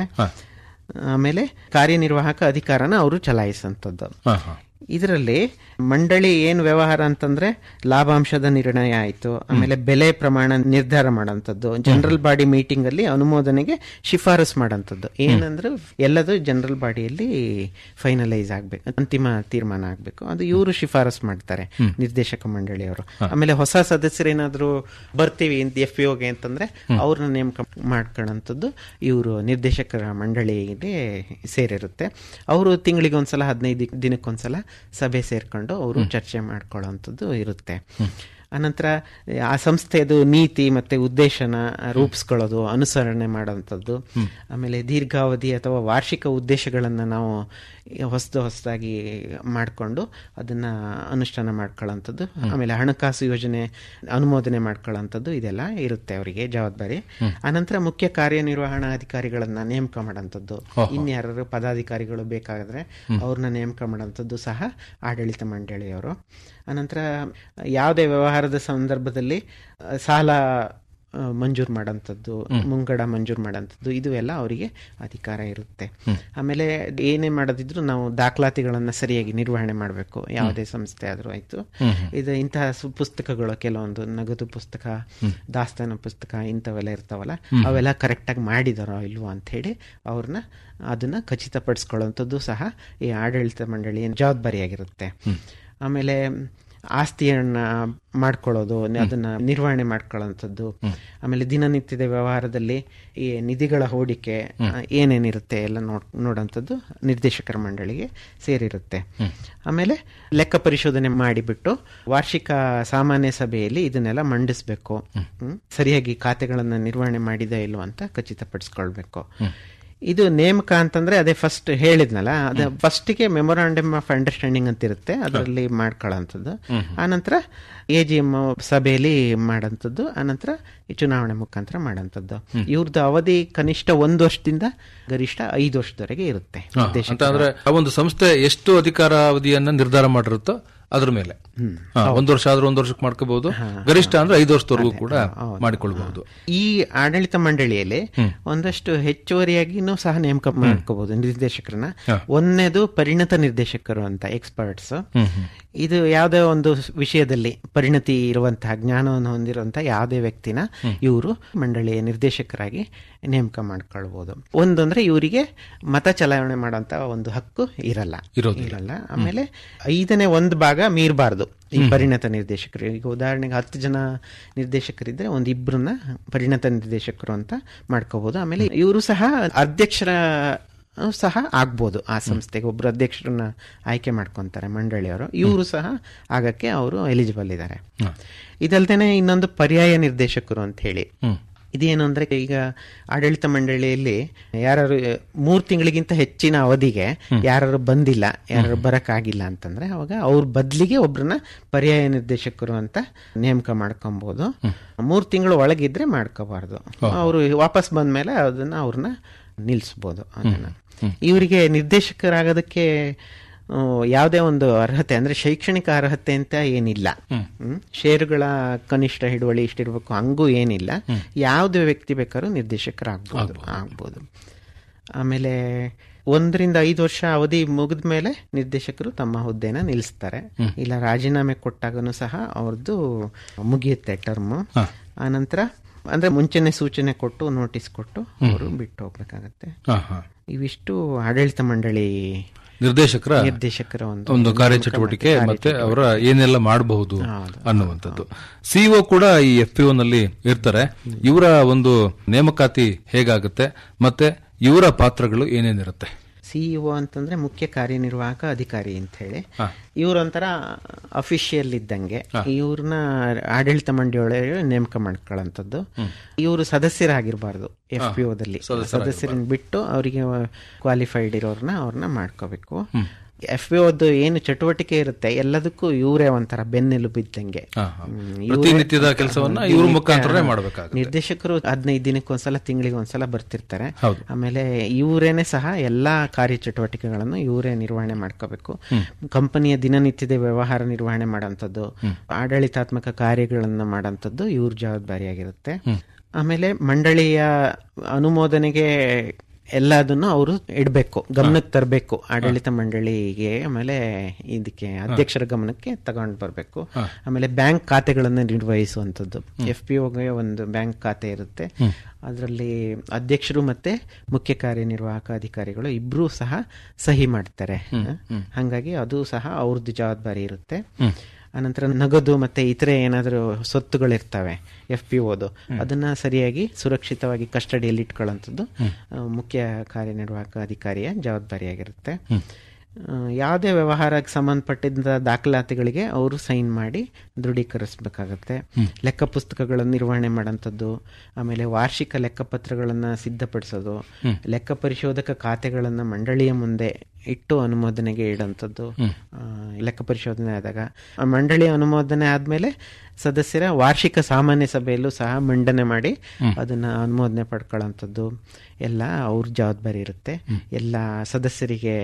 Speaker 15: ಆಮೇಲೆ ಕಾರ್ಯನಿರ್ವಾಹಕ ಅಧಿಕಾರನ ಅವರು ಚಲಾಯಿಸುವಂಥದ್ದು
Speaker 14: ಹಾ, ಹಾ.
Speaker 15: ಇದರಲ್ಲಿ ಮಂಡಳಿ ಏನು ವ್ಯವಹಾರ ಅಂತಂದ್ರೆ ಲಾಭಾಂಶದ ನಿರ್ಣಯ ಆಯ್ತು ಆಮೇಲೆ ಬೆಲೆ ಪ್ರಮಾಣ ನಿರ್ಧಾರ ಮಾಡೋಂಥದ್ದು ಜನರಲ್ ಬಾಡಿ ಮೀಟಿಂಗ್ ಅಲ್ಲಿ ಅನುಮೋದನೆಗೆ ಶಿಫಾರಸ್ ಮಾಡೋಂಥದ್ದು ಏನಂದ್ರೆ ಎಲ್ಲದು ಜನರಲ್ ಬಾಡಿಯಲ್ಲಿ ಫೈನಲೈಸ್ ಆಗ್ಬೇಕು ಅಂತಿಮ ತೀರ್ಮಾನ ಆಗ್ಬೇಕು ಅದು ಇವರು ಶಿಫಾರಸ್ ಮಾಡ್ತಾರೆ ನಿರ್ದೇಶಕ ಮಂಡಳಿಯವರು ಆಮೇಲೆ ಹೊಸ ಸದಸ್ಯರೇನಾದ್ರೂ ಬರ್ತೀವಿ ಎಫ್ ಪಿ ಓಗೆ ಅಂತಂದ್ರೆ ಅವ್ರನ್ನ ನೇಮಕ ಮಾಡ್ಕೊಳ್ಳೋಂಥದ್ದು ಇವರು ನಿರ್ದೇಶಕರ ಮಂಡಳಿಗೆ ಸೇರಿರುತ್ತೆ ಅವರು ತಿಂಗಳಿಗೆ ಒಂದ್ಸಲ ಹದಿನೈದು ದಿನಕ್ಕೊಂದ್ಸಲ ಸಭೆ ಸೇರ್ಕೊಂಡು ಅವರು ಚರ್ಚೆ ಮಾಡ್ಕೊಳ್ಳೋಂಥದ್ದು ಇರುತ್ತೆ ಅನಂತರ ಆ ಸಂಸ್ಥೆಯದು ನೀತಿ ಮತ್ತೆ ಉದ್ದೇಶನ ರೂಪಿಸ್ಕೊಳ್ಳೋದು ಅನುಸರಣೆ ಮಾಡೋಂಥದ್ದು ಆಮೇಲೆ ದೀರ್ಘಾವಧಿ ಅಥವಾ ವಾರ್ಷಿಕ ಉದ್ದೇಶಗಳನ್ನು ನಾವು ಹೊಸದು ಹೊಸದಾಗಿ ಮಾಡಿಕೊಂಡು ಅದನ್ನ ಅನುಷ್ಠಾನ ಮಾಡ್ಕೊಳ್ಳೋಂಥದ್ದು ಆಮೇಲೆ ಹಣಕಾಸು ಯೋಜನೆ ಅನುಮೋದನೆ ಮಾಡ್ಕೊಳ್ಳೋಂಥದ್ದು ಇದೆಲ್ಲ ಇರುತ್ತೆ ಅವರಿಗೆ ಜವಾಬ್ದಾರಿ ಅನಂತರ ಮುಖ್ಯ ಕಾರ್ಯನಿರ್ವಹಣಾಧಿಕಾರಿಗಳನ್ನ ನೇಮಕ ಮಾಡೋಂಥದ್ದು ಇನ್ಯಾರು ಪದಾಧಿಕಾರಿಗಳು ಬೇಕಾದ್ರೆ ಅವ್ರನ್ನ ನೇಮಕ ಮಾಡೋಂಥದ್ದು ಸಹ ಆಡಳಿತ ಮಂಡಳಿಯವರು ಅನಂತರ ಯಾವುದೇ ವ್ಯವಹಾರದ ಸಂದರ್ಭದಲ್ಲಿ ಅಹ್, ಸಾಲ ಆ, ಮಂಜೂರು ಮಾಡೋಂಥದ್ದು ಮುಂಗಡ ಮಂಜೂರು ಮಾಡೋಂಥದ್ದು ಇದು ಎಲ್ಲ ಅವರಿಗೆ ಅಧಿಕಾರ ಇರುತ್ತೆ ಆಮೇಲೆ ಏನೇ ಮಾಡೋದಿದ್ರು ನಾವು ದಾಖಲಾತಿಗಳನ್ನ ಸರಿಯಾಗಿ ನಿರ್ವಹಣೆ ಮಾಡಬೇಕು ಯಾವುದೇ ಸಂಸ್ಥೆ ಆದ್ರೂ ಆಯ್ತು
Speaker 14: ಹ್ಮ್.
Speaker 15: ಇದು ಇಂತಹ ಸು- ಪುಸ್ತಕಗಳು ಕೆಲವೊಂದು ನಗದು ಪುಸ್ತಕ ದಾಸ್ತಾನು ಪುಸ್ತಕ ಇಂಥವೆಲ್ಲ ಇರ್ತಾವಲ್ಲ
Speaker 14: ಹ್ಮ್.
Speaker 15: ಅವೆಲ್ಲ ಕರೆಕ್ಟಾಗಿ ಮಾಡಿದಾರೋ ಇಲ್ವೋ ಅಂತ ಹೇಳಿ ಅವ್ರನ್ನ ಅದನ್ನ ಖಚಿತಪಡಿಸ್ಕೊಳ್ಳುವಂಥದ್ದು ಸಹ ಈ ಆಡಳಿತ ಮಂಡಳಿಯ ಜವಾಬ್ದಾರಿಯಾಗಿರುತ್ತೆ ಆಮೇಲೆ ಆಸ್ತಿಯನ್ನ ಮಾಡ್ಕೊಳ್ಳೋದು ಅದನ್ನ ನಿರ್ವಹಣೆ ಮಾಡ್ಕೊಳ್ಳೋಂಥದ್ದು ಆಮೇಲೆ ದಿನನಿತ್ಯದ ವ್ಯವಹಾರದಲ್ಲಿ ಈ ನಿಧಿಗಳ ಹೂಡಿಕೆ ಆ, ಏನೇನಿರುತ್ತೆ ಎಲ್ಲ ನೋಡ್ ನೋಡೋಂಥದ್ದು ನಿರ್ದೇಶಕರ ಮಂಡಳಿಗೆ ಸೇರಿರುತ್ತೆ ಆಮೇಲೆ ಲೆಕ್ಕ ಪರಿಶೋಧನೆ ಮಾಡಿಬಿಟ್ಟು ವಾರ್ಷಿಕ ಸಾಮಾನ್ಯ ಸಭೆಯಲ್ಲಿ ಇದನ್ನೆಲ್ಲ ಮಂಡಿಸ್ಬೇಕು ಹ್ಮ್. ಸರಿಯಾಗಿ ಖಾತೆಗಳನ್ನ ನಿರ್ವಹಣೆ ಮಾಡಿದ ಇಲ್ವೋ ಅಂತ ಖಚಿತಪಡಿಸ್ಕೊಳ್ಬೇಕು ಇದು ನೇಮಕ ಅಂತಂದ್ರೆ ಅದೇ ಫಸ್ಟ್ ಹೇಳಿದ್ನಲ್ಲ ಅದ ಫಸ್ಟಿಗೆ ಮೆಮೊರಾಂಡಮ್ ಆಫ್ ಅಂಡರ್ಸ್ಟ್ಯಾಂಡಿಂಗ್ ಅಂತ ಇರುತ್ತೆ ಅದರಲ್ಲಿ ಮಾಡ್ಕೊಳ್ಳೋಂಥದ್ದು ಆನಂತರ ಎ ಜಿ ಎಂ ಸಭೆಯಲ್ಲಿ ಮಾಡೋಂಥದ್ದು ಆನಂತರ ಈ ಚುನಾವಣೆ ಮುಖಾಂತರ ಮಾಡೋಂಥದ್ದು ಇವ್ರದ್ದು ಅವಧಿ ಕನಿಷ್ಠ ಒಂದು ವರ್ಷದಿಂದ ಗರಿಷ್ಠ ಐದು ವರ್ಷದವರೆಗೆ ಇರುತ್ತೆ
Speaker 14: ಹಾ, ಅಂತ ಅಂದ್ರೆ ಆ ಒಂದು ಸಂಸ್ಥೆ ಎಷ್ಟು ಅಧಿಕಾರಾವಧಿಯನ್ನ ನಿರ್ಧಾರ ಮಾಡಿರುತ್ತೋ ಅದ್ರ ಮೇಲೆ ಹಾ, ಒಂದು ವರ್ಷ ಆದ್ರೂ ಒಂದು ವರ್ಷಕ್ಕೆ ಮಾಡ್ಕೋಬಹುದು ಗರಿಷ್ಠ ಅಂದ್ರೆ ಐದು ವರ್ಷದವರೆಗೂ ಕೂಡ ಮಾಡಿಕೊಳ್ಬಹುದು
Speaker 15: ಈ ಆಡಳಿತ ಮಂಡಳಿಯಲ್ಲಿ ಒಂದಷ್ಟು ಹೆಚ್ಚುವರಿಯಾಗಿನೂ ಸಹ ನೇಮಕ ಮಾಡ್ಕೋಬಹುದು ನಿರ್ದೇಶಕರನ್ನ ಒಂದನೇದು ಪರಿಣತ ನಿರ್ದೇಶಕರು ಅಂತ ಎಕ್ಸ್ಪರ್ಟ್ಸ್ ಇದು ಯಾವುದೇ ಒಂದು ವಿಷಯದಲ್ಲಿ ಪರಿಣತಿ ಇರುವಂತಹ ಜ್ಞಾನವನ್ನು ಹೊಂದಿರುವಂತಹ ಯಾವುದೇ ವ್ಯಕ್ತಿನ ಇವರು ಮಂಡಳಿಯ ನಿರ್ದೇಶಕರಾಗಿ ನೇಮಕ ಮಾಡ್ಕೊಳ್ಬಹುದು ಒಂದಂದ್ರೆ ಇವರಿಗೆ ಮತ ಚಲಾವಣೆ ಮಾಡುವಂತ ಒಂದು ಹಕ್ಕು ಇರಲ್ಲ
Speaker 14: ಇರೋದಿಲ್ಲ.
Speaker 15: ಇರಲ್ಲ ಆಮೇಲೆ ಐದನೇ ಒಂದು ಭಾಗ ಮೀರಬಾರ್ದು ಈ ಪರಿಣತ ನಿರ್ದೇಶಕರು ಈಗ ಉದಾಹರಣೆಗೆ ಹತ್ತು ಜನ ನಿರ್ದೇಶಕರಿದ್ರೆ ಒಂದ್ ಇಬ್ಬರನ್ನ ಪರಿಣತ ನಿರ್ದೇಶಕರು ಅಂತ ಮಾಡ್ಕೋಬಹುದು ಆಮೇಲೆ ಇವರು ಸಹ ಅಧ್ಯಕ್ಷರ ಸಹ ಆಗ್ಬೋದು ಆ ಸಂಸ್ಥೆಗೆ ಒಬ್ರು ಅಧ್ಯಕ್ಷರನ್ನ ಆಯ್ಕೆ ಮಾಡ್ಕೊಂತಾರೆ ಮಂಡಳಿಯವರು ಇವರು ಸಹ ಆಗಕ್ಕೆ ಅವರು ಎಲಿಜಿಬಲ್ ಇದ್ದಾರೆ ಇದಲ್ದೇನೆ ಇನ್ನೊಂದು ಪರ್ಯಾಯ ನಿರ್ದೇಶಕರು ಅಂತ ಹೇಳಿ ಇದೇನು ಅಂದ್ರೆ ಈಗ ಆಡಳಿತ ಮಂಡಳಿಯಲ್ಲಿ ಯಾರು ಮೂರ್ ತಿಂಗಳಿಗಿಂತ ಹೆಚ್ಚಿನ ಅವಧಿಗೆ ಯಾರು ಬಂದಿಲ್ಲ ಯಾರು ಬರಕ್ಕಾಗಿಲ್ಲ ಅಂತಂದ್ರೆ ಅವಾಗ ಅವ್ರ ಬದ್ಲಿಗೆ ಒಬ್ರನ್ನ ಪರ್ಯಾಯ ನಿರ್ದೇಶಕರು ಅಂತ ನೇಮಕ ಮಾಡ್ಕೊಬಹುದು ಮೂರ್ ತಿಂಗಳು ಒಳಗಿದ್ರೆ ಮಾಡ್ಕೋಬಾರ್ದು ಅವರು ವಾಪಸ್ ಬಂದ್ಮೇಲೆ ಅದನ್ನ ಅವ್ರನ್ನ ನಿಲ್ಲಿಸ್ಬೋದು ಅದನ್ನ ಇವರಿಗೆ ನಿರ್ದೇಶಕರಾಗೋದಕ್ಕೆ ಆ, ಯಾವುದೇ ಒಂದು ಅರ್ಹತೆ ಅಂದ್ರೆ ಶೈಕ್ಷಣಿಕ ಅರ್ಹತೆ ಅಂತ ಏನಿಲ್ಲ ಹ್ಮ್. ಷೇರುಗಳ ಕನಿಷ್ಠ ಹಿಡುವಳಿ ಇಷ್ಟಿರ್ಬೇಕು ಹಂಗೂ ಏನಿಲ್ಲ ಯಾವುದೇ ವ್ಯಕ್ತಿ ಬೇಕಾದ್ರೂ ನಿರ್ದೇಶಕರಾಗ್ಬೋದು ಆಗ್ಬೋದು ಆಮೇಲೆ ಒಂದರಿಂದ ಐದು ವರ್ಷ ಅವಧಿ ಮುಗಿದ ಮೇಲೆ ನಿರ್ದೇಶಕರು ತಮ್ಮ ಹುದ್ದೆನ ನಿಲ್ಲಿಸ್ತಾರೆ ಇಲ್ಲ ರಾಜೀನಾಮೆ ಕೊಟ್ಟಾಗನು ಸಹ ಅವ್ರದ್ದು ಮುಗಿಯುತ್ತೆ ಟರ್ಮ್ ಆನಂತರ ಅಂದ್ರೆ ಮುಂಚೆನೆ ಸೂಚನೆ ಕೊಟ್ಟು ನೋಟಿಸ್ ಕೊಟ್ಟು ಅವರು ಬಿಟ್ಟು ಹೋಗ್ಬೇಕಾಗತ್ತೆ
Speaker 14: ಹಾ, ಹಾ.
Speaker 15: ಇವಿಷ್ಟು ಆಡಳಿತ ಮಂಡಳಿ
Speaker 14: ನಿರ್ದೇಶಕರ
Speaker 15: ನಿರ್ದೇಶಕರ ಒಂದು
Speaker 14: ಒಂದು ಕಾರ್ಯಚಟುವಟಿಕೆ ಮತ್ತೆ ಅವರ ಏನೆಲ್ಲ ಮಾಡಬಹುದು ಅನ್ನುವಂಥದ್ದು ಸಿಇಒ ಕೂಡ ಈ ಎಫ್ ಪಿ ನಲ್ಲಿ ಇರ್ತಾರೆ ಇವರ ಒಂದು ನೇಮಕಾತಿ ಹೇಗಾಗುತ್ತೆ ಮತ್ತೆ ಇವರ ಪಾತ್ರಗಳು ಏನೇನಿರುತ್ತೆ
Speaker 15: ಸಿಇಒ ಅಂತಂದ್ರೆ ಮುಖ್ಯ ಕಾರ್ಯನಿರ್ವಾಹಕ ಅಧಿಕಾರಿ ಅಂತ ಹೇಳಿ ಇವ್ರೊಂಥರ ಅಫಿಷಿಯಲ್ ಇದ್ದಂಗೆ ಇವ್ರನ್ನ ಆಡಳಿತ ಮಂಡಳಿಯೊಳಗೆ ನೇಮಕ ಮಾಡ್ಕೊಳ್ಳೋಂಥದ್ದು ಇವರು ಸದಸ್ಯರಾಗಿರ್ಬಾರ್ದು ಎಫ್ ಪಿ ಓದಲ್ಲಿ ಸದಸ್ಯರನ್ನ ಬಿಟ್ಟು ಅವರಿಗೆ ಕ್ವಾಲಿಫೈಡ್ ಇರೋರ್ನ ಅವ್ರನ್ನ ಮಾಡ್ಕೋಬೇಕು ಎಫ್ ಪಿ ಓದು ಏನು ಚಟುವಟಿಕೆ ಇರುತ್ತೆ ಎಲ್ಲದಕ್ಕೂ ಇವರೇ ಒಂಥರ ಬೆನ್ನೆಲುಬು ಇದ್ದಂಗೆ ಹ್ಮ್, ಇವ್ರೇ-
Speaker 14: ಪ್ರತಿನಿತ್ಯದ ಕೆಲಸವನ್ನ ಇವ್ರ ಮುಖಾಂತರನೇ
Speaker 15: ಹಾ.
Speaker 14: ಮಾಡ್ಬೇಕಾಗುತ್ತೆ.
Speaker 15: ನಿರ್ದೇಶಕರು ಹದಿನೈದು ದಿನಕ್ಕೊಂದ್ಸಲ ತಿಂಗಳಿಗೆ ಒಂದ್ಸಲ ಬರ್ತಿರ್ತಾರೆ
Speaker 14: ಹೌದು.
Speaker 15: ಆಮೇಲೆ ಇವರೇನೆ ಸಹ ಎಲ್ಲಾ ಕಾರ್ಯಚಟುವಟಿಕೆಗಳನ್ನು ಇವರೇ ನಿರ್ವಹಣೆ ಮಾಡ್ಕೋಬೇಕು ಕಂಪನಿಯ ದಿನನಿತ್ಯದ ವ್ಯವಹಾರ ನಿರ್ವಹಣೆ ಮಾಡೋಂಥದ್ದು ಆಡಳಿತಾತ್ಮಕ ಕಾರ್ಯಗಳನ್ನ ಮಾಡೋಂಥದ್ದು ಇವ್ರ ಜವಾಬ್ದಾರಿಯಾಗಿರುತ್ತೆ ಆಮೇಲೆ ಮಂಡಳಿಯ ಅನುಮೋದನೆಗೆ ಎಲ್ಲದನ್ನು ಅವರು ಇಡಬೇಕು ಗಮನಕ್ಕೆ ತರಬೇಕು ಆಡಳಿತ ಮಂಡಳಿಗೆ ಆಮೇಲೆ ಇದಕ್ಕೆ ಅಧ್ಯಕ್ಷರ ಗಮನಕ್ಕೆ ತಗೊಂಡು ಬರಬೇಕು ಆಮೇಲೆ ಬ್ಯಾಂಕ್ ಖಾತೆಗಳನ್ನು ನಿರ್ವಹಿಸುವಂಥದ್ದು ಎಫ್ ಪಿ ಒಗೆ ಒಂದು ಬ್ಯಾಂಕ್ ಖಾತೆ ಇರುತ್ತೆ ಅದರಲ್ಲಿ ಅಧ್ಯಕ್ಷರು ಮತ್ತೆ ಮುಖ್ಯ ಕಾರ್ಯನಿರ್ವಾಹಕ ಅಧಿಕಾರಿಗಳು ಇಬ್ರು ಸಹ ಸಹಿ ಮಾಡ್ತಾರೆ ಹಾಗಾಗಿ ಅದು ಸಹ ಅವ್ರದ್ದು ಜವಾಬ್ದಾರಿ ಇರುತ್ತೆ ಅನಂತರ ನಗದು ಮತ್ತೆ ಇತರೆ ಏನಾದರೂ ಸೊತ್ತುಗಳಿರ್ತವೆ ಎಫ್ ಪಿ ಓದು ಅದನ್ನ ಸರಿಯಾಗಿ ಸುರಕ್ಷಿತವಾಗಿ ಕಸ್ಟಡಿಯಲ್ಲಿ ಇಟ್ಕೊಳ್ಳೋಂಥದ್ದು ಆ, ಮುಖ್ಯ ಕಾರ್ಯನಿರ್ವಾಹಕ ಅಧಿಕಾರಿಯ ಜವಾಬ್ದಾರಿಯಾಗಿರುತ್ತೆ ಆ, ಯಾವುದೇ ವ್ಯವಹಾರಕ್ಕೆ ಸಂಬಂಧಪಟ್ಟಿದ್ದ ದಾಖಲಾತಿಗಳಿಗೆ ಅವರು ಸೈನ್ ಮಾಡಿ ದೃಢೀಕರಿಸಬೇಕಾಗತ್ತೆ ಲೆಕ್ಕ ಪುಸ್ತಕಗಳ ನಿರ್ವಹಣೆ ಮಾಡೋಂಥದ್ದು ಆಮೇಲೆ ವಾರ್ಷಿಕ ಲೆಕ್ಕಪತ್ರಗಳನ್ನು ಸಿದ್ಧಪಡಿಸೋದು ಲೆಕ್ಕ ಪರಿಶೋಧಕ ಖಾತೆಗಳನ್ನು ಮಂಡಳಿಯ ಮುಂದೆ ಇಟ್ಟು ಅನುಮೋದನೆಗೆ ಇಡೋಂಥದ್ದು ಆ, ಲೆಕ್ಕ ಪರಿಶೋಧನೆ ಆದಾಗ ಆ ಮಂಡಳಿಯ ಅನುಮೋದನೆ ಆದ್ಮೇಲೆ ಸದಸ್ಯರ ವಾರ್ಷಿಕ ಸಾಮಾನ್ಯ ಸಭೆಯಲ್ಲೂ ಸಹ ಮಂಡನೆ ಮಾಡಿ ಅದನ್ನ ಅನುಮೋದನೆ ಪಡ್ಕೊಳ್ಳೋಂಥದ್ದು ಎಲ್ಲ ಅವ್ರ ಜವಾಬ್ದಾರಿ ಇರುತ್ತೆ ಎಲ್ಲ ಸದಸ್ಯರಿಗೆ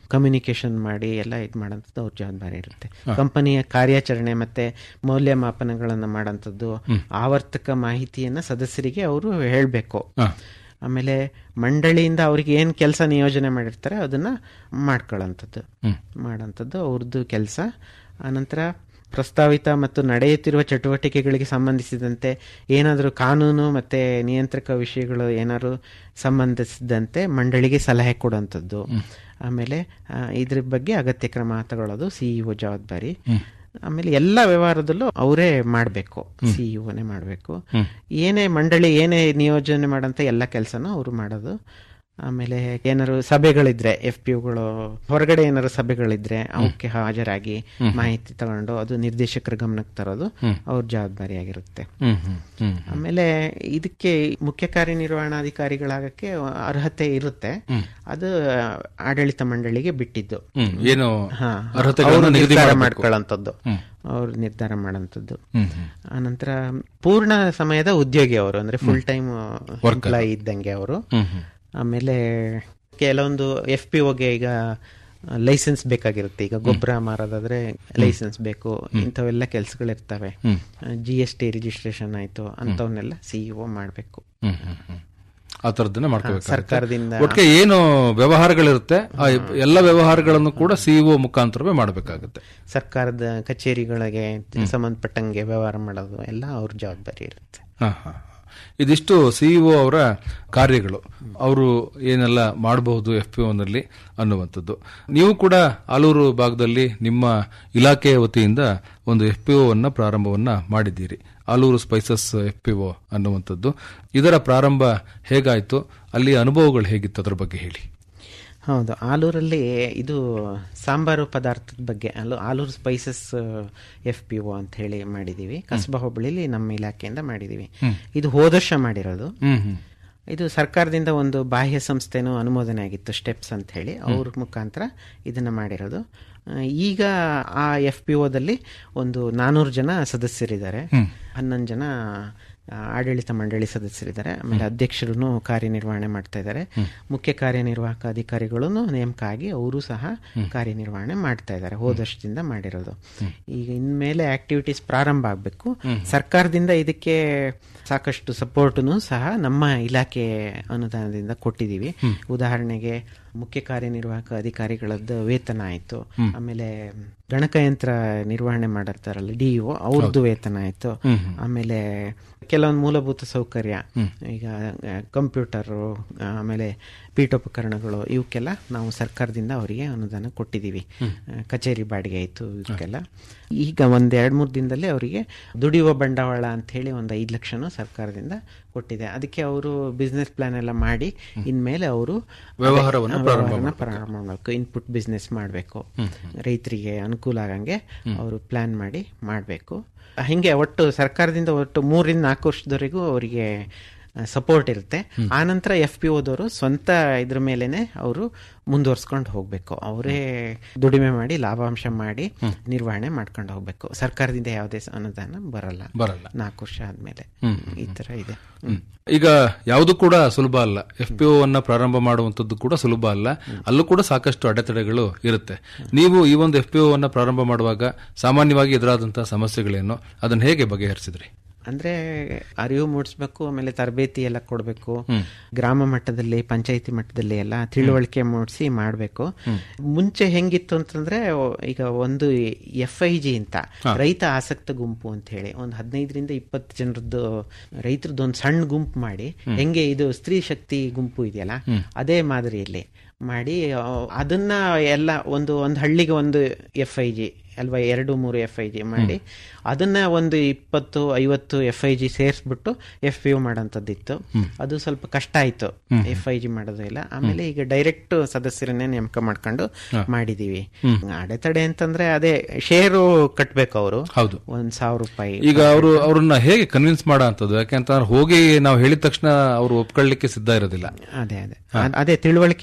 Speaker 15: ಕಮ್ಯುನಿಕೇಶನ್ ಮಾಡಿ ಎಲ್ಲ ಇದು ಮಾಡೋಂಥದ್ದು ಅವ್ರ ಜವಾಬ್ದಾರಿ ಇರುತ್ತೆ ಕಂಪನಿಯ ಕಾರ್ಯಾಚರಣೆ ಮತ್ತೆ ಮೌಲ್ಯಮಾಪನಗಳನ್ನು ಮಾಡೋಂಥದ್ದು ಆವರ್ತಕ ಮಾಹಿತಿಯನ್ನ ಸದಸ್ಯರಿಗೆ ಅವರು ಹೇಳಬೇಕು ಆಮೇಲೆ ಮಂಡಳಿಯಿಂದ ಅವ್ರಿಗೆ ಏನು ಕೆಲಸ ನಿಯೋಜನೆ ಮಾಡಿರ್ತಾರೆ ಅದನ್ನ ಮಾಡ್ಕೊಳ್ಳೋಂಥದ್ದು ಮಾಡೋಂಥದ್ದು ಅವ್ರದ್ದು ಕೆಲಸ ಆನಂತರ ಪ್ರಸ್ತಾವಿತ ಮತ್ತು ನಡೆಯುತ್ತಿರುವ ಚಟುವಟಿಕೆಗಳಿಗೆ ಸಂಬಂಧಿಸಿದಂತೆ ಏನಾದರೂ ಕಾನೂನು ಮತ್ತೆ ನಿಯಂತ್ರಕ ವಿಷಯಗಳು ಏನಾದ್ರು ಸಂಬಂಧಿಸಿದಂತೆ ಮಂಡಳಿಗೆ ಸಲಹೆ ಕೊಡುವಂಥದ್ದು ಆಮೇಲೆ ಆ, ಇದ್ರ ಬಗ್ಗೆ ಅಗತ್ಯ ಕ್ರಮ ತಗೊಳ್ಳೋದು ಸಿಇಒ ಜವಾಬ್ದಾರಿ ಆಮೇಲೆ ಎಲ್ಲ ವ್ಯವಹಾರದಲ್ಲೂ ಅವರೇ ಮಾಡಬೇಕು ಸಿಇಒನೇ ಮಾಡಬೇಕು ಏನೇ ಮಂಡಳಿ ಏನೇ ನಿಯೋಜನೆ ಮಾಡಂತ ಎಲ್ಲ ಕೆಲಸನೂ ಅವರು ಮಾಡೋದು ಆಮೇಲೆ ಏನಾದ್ರು ಸಭೆಗಳಿದ್ರೆ ಎಫ್ ಪಿ ಯುಗಳು ಹೊರಗಡೆ ಏನಾದ್ರು ಸಭೆಗಳಿದ್ರೆ ಅವಕ್ಕೆ ಹಾಜರಾಗಿ ಮಾಹಿತಿ ತಗೊಂಡು ಅದು ನಿರ್ದೇಶಕರ ಗಮನಕ್ಕೆ ತರೋದು ಅವ್ರ ಜವಾಬ್ದಾರಿಯಾಗಿರುತ್ತೆ
Speaker 14: ಹ್ಮ್, ಹ್ಮ್, ಹ್ಮ್.
Speaker 15: ಆಮೇಲೆ ಇದಕ್ಕೆ ಮುಖ್ಯ ಕಾರ್ಯನಿರ್ವಹಣಾಧಿಕಾರಿಗಳಾಗಕ್ಕೆ ಅರ್ಹತೆ ಇರುತ್ತೆ ಅದು ಆಡಳಿತ ಮಂಡಳಿಗೆ ಬಿಟ್ಟಿದ್ದು
Speaker 14: ಹ್ಮ್. ಏನು
Speaker 15: ಹಾ,
Speaker 14: ಅರ್ಹತೆಗಳನ್ನ
Speaker 15: ಅವ್ರು
Speaker 14: ನಿಗದಿ
Speaker 15: ನಿರ್ಧಾರ
Speaker 14: ಮಾಡ್ಬೇಕು.
Speaker 15: ಮಾಡ್ಕೊಳ್ಳೋಂಥದ್ದು
Speaker 14: ಹ್ಮ್.
Speaker 15: ಅವ್ರು ನಿರ್ಧಾರ ಮಾಡೋಂಥದ್ದು
Speaker 14: ಹ್ಮ್, ಹ್ಮ್.
Speaker 15: ಆನಂತರ ಪೂರ್ಣ ಸಮಯದ ಉದ್ಯೋಗಿ ಅವರು ಅಂದ್ರೆ ಫುಲ್ ಟೈಮ್
Speaker 14: Worker.
Speaker 15: ಎಂಪ್ಲಾಯಿ ಇದ್ದಂಗೆ ಅವರು
Speaker 14: ಹ್ಮ್, ಹ್ಮ್.
Speaker 15: ಆಮೇಲೆ ಕೆಲವೊಂದು ಎಫ್ ಪಿ ಒಗೆ ಈಗ ಲೈಸೆನ್ಸ್ ಬೇಕಾಗಿರುತ್ತೆ ಈಗ ಗೊಬ್ಬರ ಮಾರೋದಾದ್ರೆ ಲೈಸೆನ್ಸ್ ಬೇಕು ಇಂಥವೆಲ್ಲ ಕೆಲಸಗಳಿರ್ತವೆ
Speaker 14: ಹ್ಮ್.
Speaker 15: ಜಿ ಎಸ್ ಟಿ ರಿಜಿಸ್ಟ್ರೇಷನ್ ಆಯ್ತು ಅಂತವನ್ನೆಲ್ಲ ಸಿಇಒ ಮಾಡಬೇಕು
Speaker 14: ಹ್ಮ್, ಹ್ಮ್, ಹ್ಮ್. ಆ ತರದನ್ನ ಮಾಡ್ಕೋಬೇಕು
Speaker 15: ಸರ್ಕಾರದಿಂದ-
Speaker 14: ಒಟ್ಟಿಗೆ ಏನು ವ್ಯವಹಾರಗಳಿರುತ್ತೆ ಆ ಎಲ್ಲ ವ್ಯವಹಾರಗಳನ್ನು ಕೂಡ ಸಿಇಒ ಮುಖಾಂತರವೇ ಮಾಡಬೇಕಾಗುತ್ತೆ
Speaker 15: ಸರ್ಕಾರದ ಕಚೇರಿಗಳಿಗೆ ಸಂಬಂಧಪಟ್ಟಂಗೆ ವ್ಯವಹಾರ ಮಾಡೋದು ಎಲ್ಲ ಅವ್ರ ಜವಾಬ್ದಾರಿ ಇರುತ್ತೆ
Speaker 14: ಹಾ, ಹಾ. ಇದಿಷ್ಟು ಸಿಇಒ ಅವರ ಕಾರ್ಯಗಳು ಅವರು ಏನೆಲ್ಲ ಮಾಡಬಹುದು ಎಫ್ ಪಿ ನಲ್ಲಿ ಅನ್ನುವಂಥದ್ದು ನೀವು ಕೂಡ ಆಲೂರು ಭಾಗದಲ್ಲಿ ನಿಮ್ಮ ಇಲಾಖೆಯ ವತಿಯಿಂದ ಒಂದು ಎಫ್ ಪಿ ಅನ್ನ ಪ್ರಾರಂಭವನ್ನ ಮಾಡಿದ್ದೀರಿ Aluru spices F P O ಅನ್ನುವಂಥದ್ದು ಇದರ ಪ್ರಾರಂಭ ಹೇಗಾಯ್ತು ಅಲ್ಲಿ ಅನುಭವಗಳು ಹೇಗಿತ್ತು ಅದರ ಬಗ್ಗೆ ಹೇಳಿ
Speaker 15: ಹೌದು ಆಲೂರಲ್ಲಿ ಇದು ಸಾಂಬಾರು ಪದಾರ್ಥದ ಬಗ್ಗೆ ಅಲ್ಲೂ Aluru spices F P O ಅಂತ ಹೇಳಿ ಮಾಡಿದೀವಿ ಕಸಬಾ ಹೋಬಳಿಲಿ ನಮ್ಮ ಇಲಾಖೆಯಿಂದ ಮಾಡಿದೀವಿ ಇದು ಹೋದ ವರ್ಷ ಮಾಡಿರೋದು
Speaker 14: ಹ್ಮ್ ಹ್ಮ್
Speaker 15: ಇದು ಸರ್ಕಾರದಿಂದ ಒಂದು ಬಾಹ್ಯ ಸಂಸ್ಥೆನೂ ಅನುಮೋದನೆ ಆಗಿತ್ತು ಸ್ಟೆಪ್ಸ್ ಅಂತ ಹೇಳಿ ಅವ್ರ ಮುಖಾಂತರ ಇದನ್ನ ಮಾಡಿರೋದು ಆ, ಈಗ ಆ ಎಫ್ ಪಿ ಒದಲ್ಲಿ ಒಂದು ನಾನೂರು ಜನ ಸದಸ್ಯರಿದ್ದಾರೆ ಹನ್ನೊಂದು ಜನ ಆ, ಆಡಳಿತ ಮಂಡಳಿ ಸದಸ್ಯರಿದ್ದಾರೆ ಆಮೇಲೆ ಅಧ್ಯಕ್ಷರು ಕಾರ್ಯನಿರ್ವಹಣೆ ಮಾಡ್ತಾ ಇದ್ದಾರೆ ಮುಖ್ಯ ಕಾರ್ಯನಿರ್ವಾಹಕ ಅಧಿಕಾರಿಗಳು ನೇಮಕ ಆಗಿ ಅವರು ಸಹ ಕಾರ್ಯನಿರ್ವಹಣೆ ಮಾಡ್ತಾ ಇದ್ದಾರೆ ಹೋದ ವರ್ಷದಿಂದ ಮಾಡಿರೋದು ಈಗ ಇನ್ಮೇಲೆ ಆಕ್ಟಿವಿಟೀಸ್ ಪ್ರಾರಂಭ ಆಗಬೇಕು ಸರ್ಕಾರದಿಂದ ಇದಕ್ಕೆ ಸಾಕಷ್ಟು ಸಪೋರ್ಟ್ನು ಸಹ ನಮ್ಮ ಇಲಾಖೆ ಅನುದಾನದಿಂದ ಕೊಟ್ಟಿದ್ದೀವಿ ಉದಾಹರಣೆಗೆ ಮುಖ್ಯ ಕಾರ್ಯನಿರ್ವಾಹಕ ಅಧಿಕಾರಿಗಳದ್ದು ವೇತನ ಆಯ್ತು ಆಮೇಲೆ ಗಣಕಯಂತ್ರ ನಿರ್ವಹಣೆ ಮಾಡಿರ್ತಾರಲ್ಲ ಡಿಇಒ ಅವ್ರದ್ದು ವೇತನ ಆಯ್ತು ಆಮೇಲೆ ಕೆಲವೊಂದು ಮೂಲಭೂತ ಸೌಕರ್ಯ ಈಗ ಕಂಪ್ಯೂಟರ್ ಆಮೇಲೆ ಪೀಠೋಪಕರಣಗಳು ಇವಕ್ಕೆಲ್ಲ ನಾವು ಸರ್ಕಾರದಿಂದ ಅವರಿಗೆ ಅನುದಾನ ಕೊಟ್ಟಿದ್ದೀವಿ ಆ, ಕಚೇರಿ ಬಾಡಿಗೆ ಆಯ್ತು ಇವಕ್ಕೆಲ್ಲ ಈಗ ಒಂದ್ ಎರಡ್ ಮೂರು ದಿನದಲ್ಲಿ ಅವರಿಗೆ ದುಡಿಯುವ ಬಂಡವಾಳ ಅಂತ ಹೇಳಿ ಒಂದು ಐದು ಲಕ್ಷನೂ ಸರ್ಕಾರದಿಂದ ಕೊಟ್ಟಿದೆ ಅದಕ್ಕೆ ಅವರು ಬಿಸ್ನೆಸ್ ಪ್ಲಾನ್ ಎಲ್ಲ ಮಾಡಿ ಇನ್ಮೇಲೆ ಅವರು
Speaker 14: ವ್ಯವಹಾರವನ್ನ ಪ್ರಾರಂಭ
Speaker 15: ಪ್ರಾರಂಭ ಮಾಡಬೇಕು ಇನ್ಪುಟ್ ಬಿಸ್ನೆಸ್ ಮಾಡಬೇಕು ರೈತರಿಗೆ ಅನುಕೂಲ ಆಗಂಗೆ ಅವರು ಪ್ಲಾನ್ ಮಾಡಿ ಮಾಡಬೇಕು ಹಿಂಗೆ ಒಟ್ಟು ಸರ್ಕಾರದಿಂದ ಒಟ್ಟು ಮೂರಿಂದ ನಾಲ್ಕು ವರ್ಷದವರೆಗೂ ಅವರಿಗೆ ಸಪೋರ್ಟ್ ಇರುತ್ತೆ ಆನಂತರ ಎಫ್ ಪಿ ಓದವರು ಸ್ವಂತ ಇದ್ರ ಮೇಲೆನೆ ಅವರು ಮುಂದುವರ್ಸ್ಕೊಂಡು ಹೋಗ್ಬೇಕು ಅವರೇ ದುಡಿಮೆ ಮಾಡಿ ಲಾಭಾಂಶ ಮಾಡಿ ನಿರ್ವಹಣೆ ಮಾಡ್ಕೊಂಡು ಹೋಗ್ಬೇಕು ಸರ್ಕಾರದಿಂದ ಯಾವುದೇ ಸ- ಅನುದಾನ ಬರಲ್ಲ
Speaker 14: ಬರಲ್ಲ.
Speaker 15: ನಾಲ್ಕು ವರ್ಷ ಆದ್ಮೇಲೆ
Speaker 14: ಹ್ಮ್.
Speaker 15: ಈ ತರ ಇದೆ
Speaker 14: ಹ್ಮ್. ಈಗ ಯಾವುದು ಕೂಡ ಸುಲಭ ಅಲ್ಲ ಎಫ್ ಪಿ ಅನ್ನ ಪ್ರಾರಂಭ ಮಾಡುವಂತದ್ದು ಕೂಡ ಸುಲಭ ಅಲ್ಲ ಅಲ್ಲೂ ಕೂಡ ಸಾಕಷ್ಟು ಅಡೆತಡೆಗಳು ಇರುತ್ತೆ ನೀವು ಈ ಒಂದು ಎಫ್ ಪಿ ಅನ್ನ ಪ್ರಾರಂಭ ಮಾಡುವಾಗ ಸಾಮಾನ್ಯವಾಗಿ ಎದುರಾದಂತಹ ಸಮಸ್ಯೆಗಳೇನು ಅದನ್ನ ಹೇಗೆ ಬಗೆಹರಿಸಿದ್ರಿ
Speaker 15: ಅಂದ್ರೆ ಅರಿವು ಮೂಡಿಸ್ಬೇಕು ಆಮೇಲೆ ತರಬೇತಿ ಎಲ್ಲ ಕೊಡಬೇಕು ಗ್ರಾಮ ಮಟ್ಟದಲ್ಲಿ ಪಂಚಾಯತಿ ಮಟ್ಟದಲ್ಲಿ ಎಲ್ಲ ತಿಳುವಳಿಕೆ ಮೂಡಿಸಿ ಮಾಡಬೇಕು ಮುಂಚೆ ಹೆಂಗಿತ್ತು ಅಂತಂದ್ರೆ ಓ- ಈಗ ಒಂದು ಎಫ್ ಐ ಜಿ ಅಂತ ರೈತ ಆಸಕ್ತ ಗುಂಪು ಅಂತ ಹೇಳಿ ಒಂದು ಹದಿನೈದರಿಂದ ಇಪ್ಪತ್ತು ಜನರದ್ದು ರೈತರದ್ದು ಒಂದು ಸಣ್ಣ ಗುಂಪು ಮಾಡಿ ಹೆಂಗೆ ಇದು ಸ್ತ್ರೀ ಶಕ್ತಿ ಗುಂಪು ಇದೆಯಲ್ಲ ಅದೇ ಮಾದರಿಯಲ್ಲಿ ಮಾಡಿ ಆ, ಅದನ್ನ ಎಲ್ಲ ಒಂದು ಒಂದು ಹಳ್ಳಿಗೆ ಒಂದು ಎಫ್ ಐ ಜಿ ಅಲ್ವಾ ಎರಡು ಮೂರು ಎಫ್ ಐ ಜಿ ಮಾಡಿ ಅದನ್ನ ಒಂದು ಇಪ್ಪತ್ತು ಐವತ್ತು ಎಫ್ ಐ ಜಿ ಸೇರಿಸ್ಬಿಟ್ಟು ಎಫ್ ಯು ಮಾಡೋಂಥದ್ದಿತ್ತು ಅದು ಸ್ವಲ್ಪ ಕಷ್ಟ ಆಯ್ತು ಎಫ್ ಐ ಜಿ ಮಾಡೋದು ಇಲ್ಲ ಆಮೇಲೆ ಈಗ ಡೈರೆಕ್ಟ್ ಸದಸ್ಯರನ್ನೇ ನೇಮಕ ಮಾಡ್ಕೊಂಡು ಮಾಡಿದೀವಿ ಅಡೆತಡೆ ಅಂತಂದ್ರೆ ಅದೇ ಶೇರು ಕಟ್ಬೇಕು ಅವರು
Speaker 14: ಹೌದು
Speaker 15: ಒಂದ್ ಸಾವಿರ ರೂಪಾಯಿ
Speaker 14: ಈಗ ಅವರು ಅವ್ರನ್ನ ಹೇಗೆ ಕನ್ವಿನ್ಸ್ ಮಾಡೋ ಅಂತದ್ದು ಯಾಕೆಂತಂದ್ರೆ ಹೋಗಿ ನಾವು ಹೇಳಿದ ತಕ್ಷಣ ಅವರು ಒಪ್ಕೊಳ್ಳಿಕ್ಕೆ ಸಿದ್ಧ ಇರೋದಿಲ್ಲ
Speaker 15: ಅದೇ ಅದೇ ಅದ್- ಅದೇ ತಿಳುವಳಿಕೆ ಹೇಳ್ಬೇಕು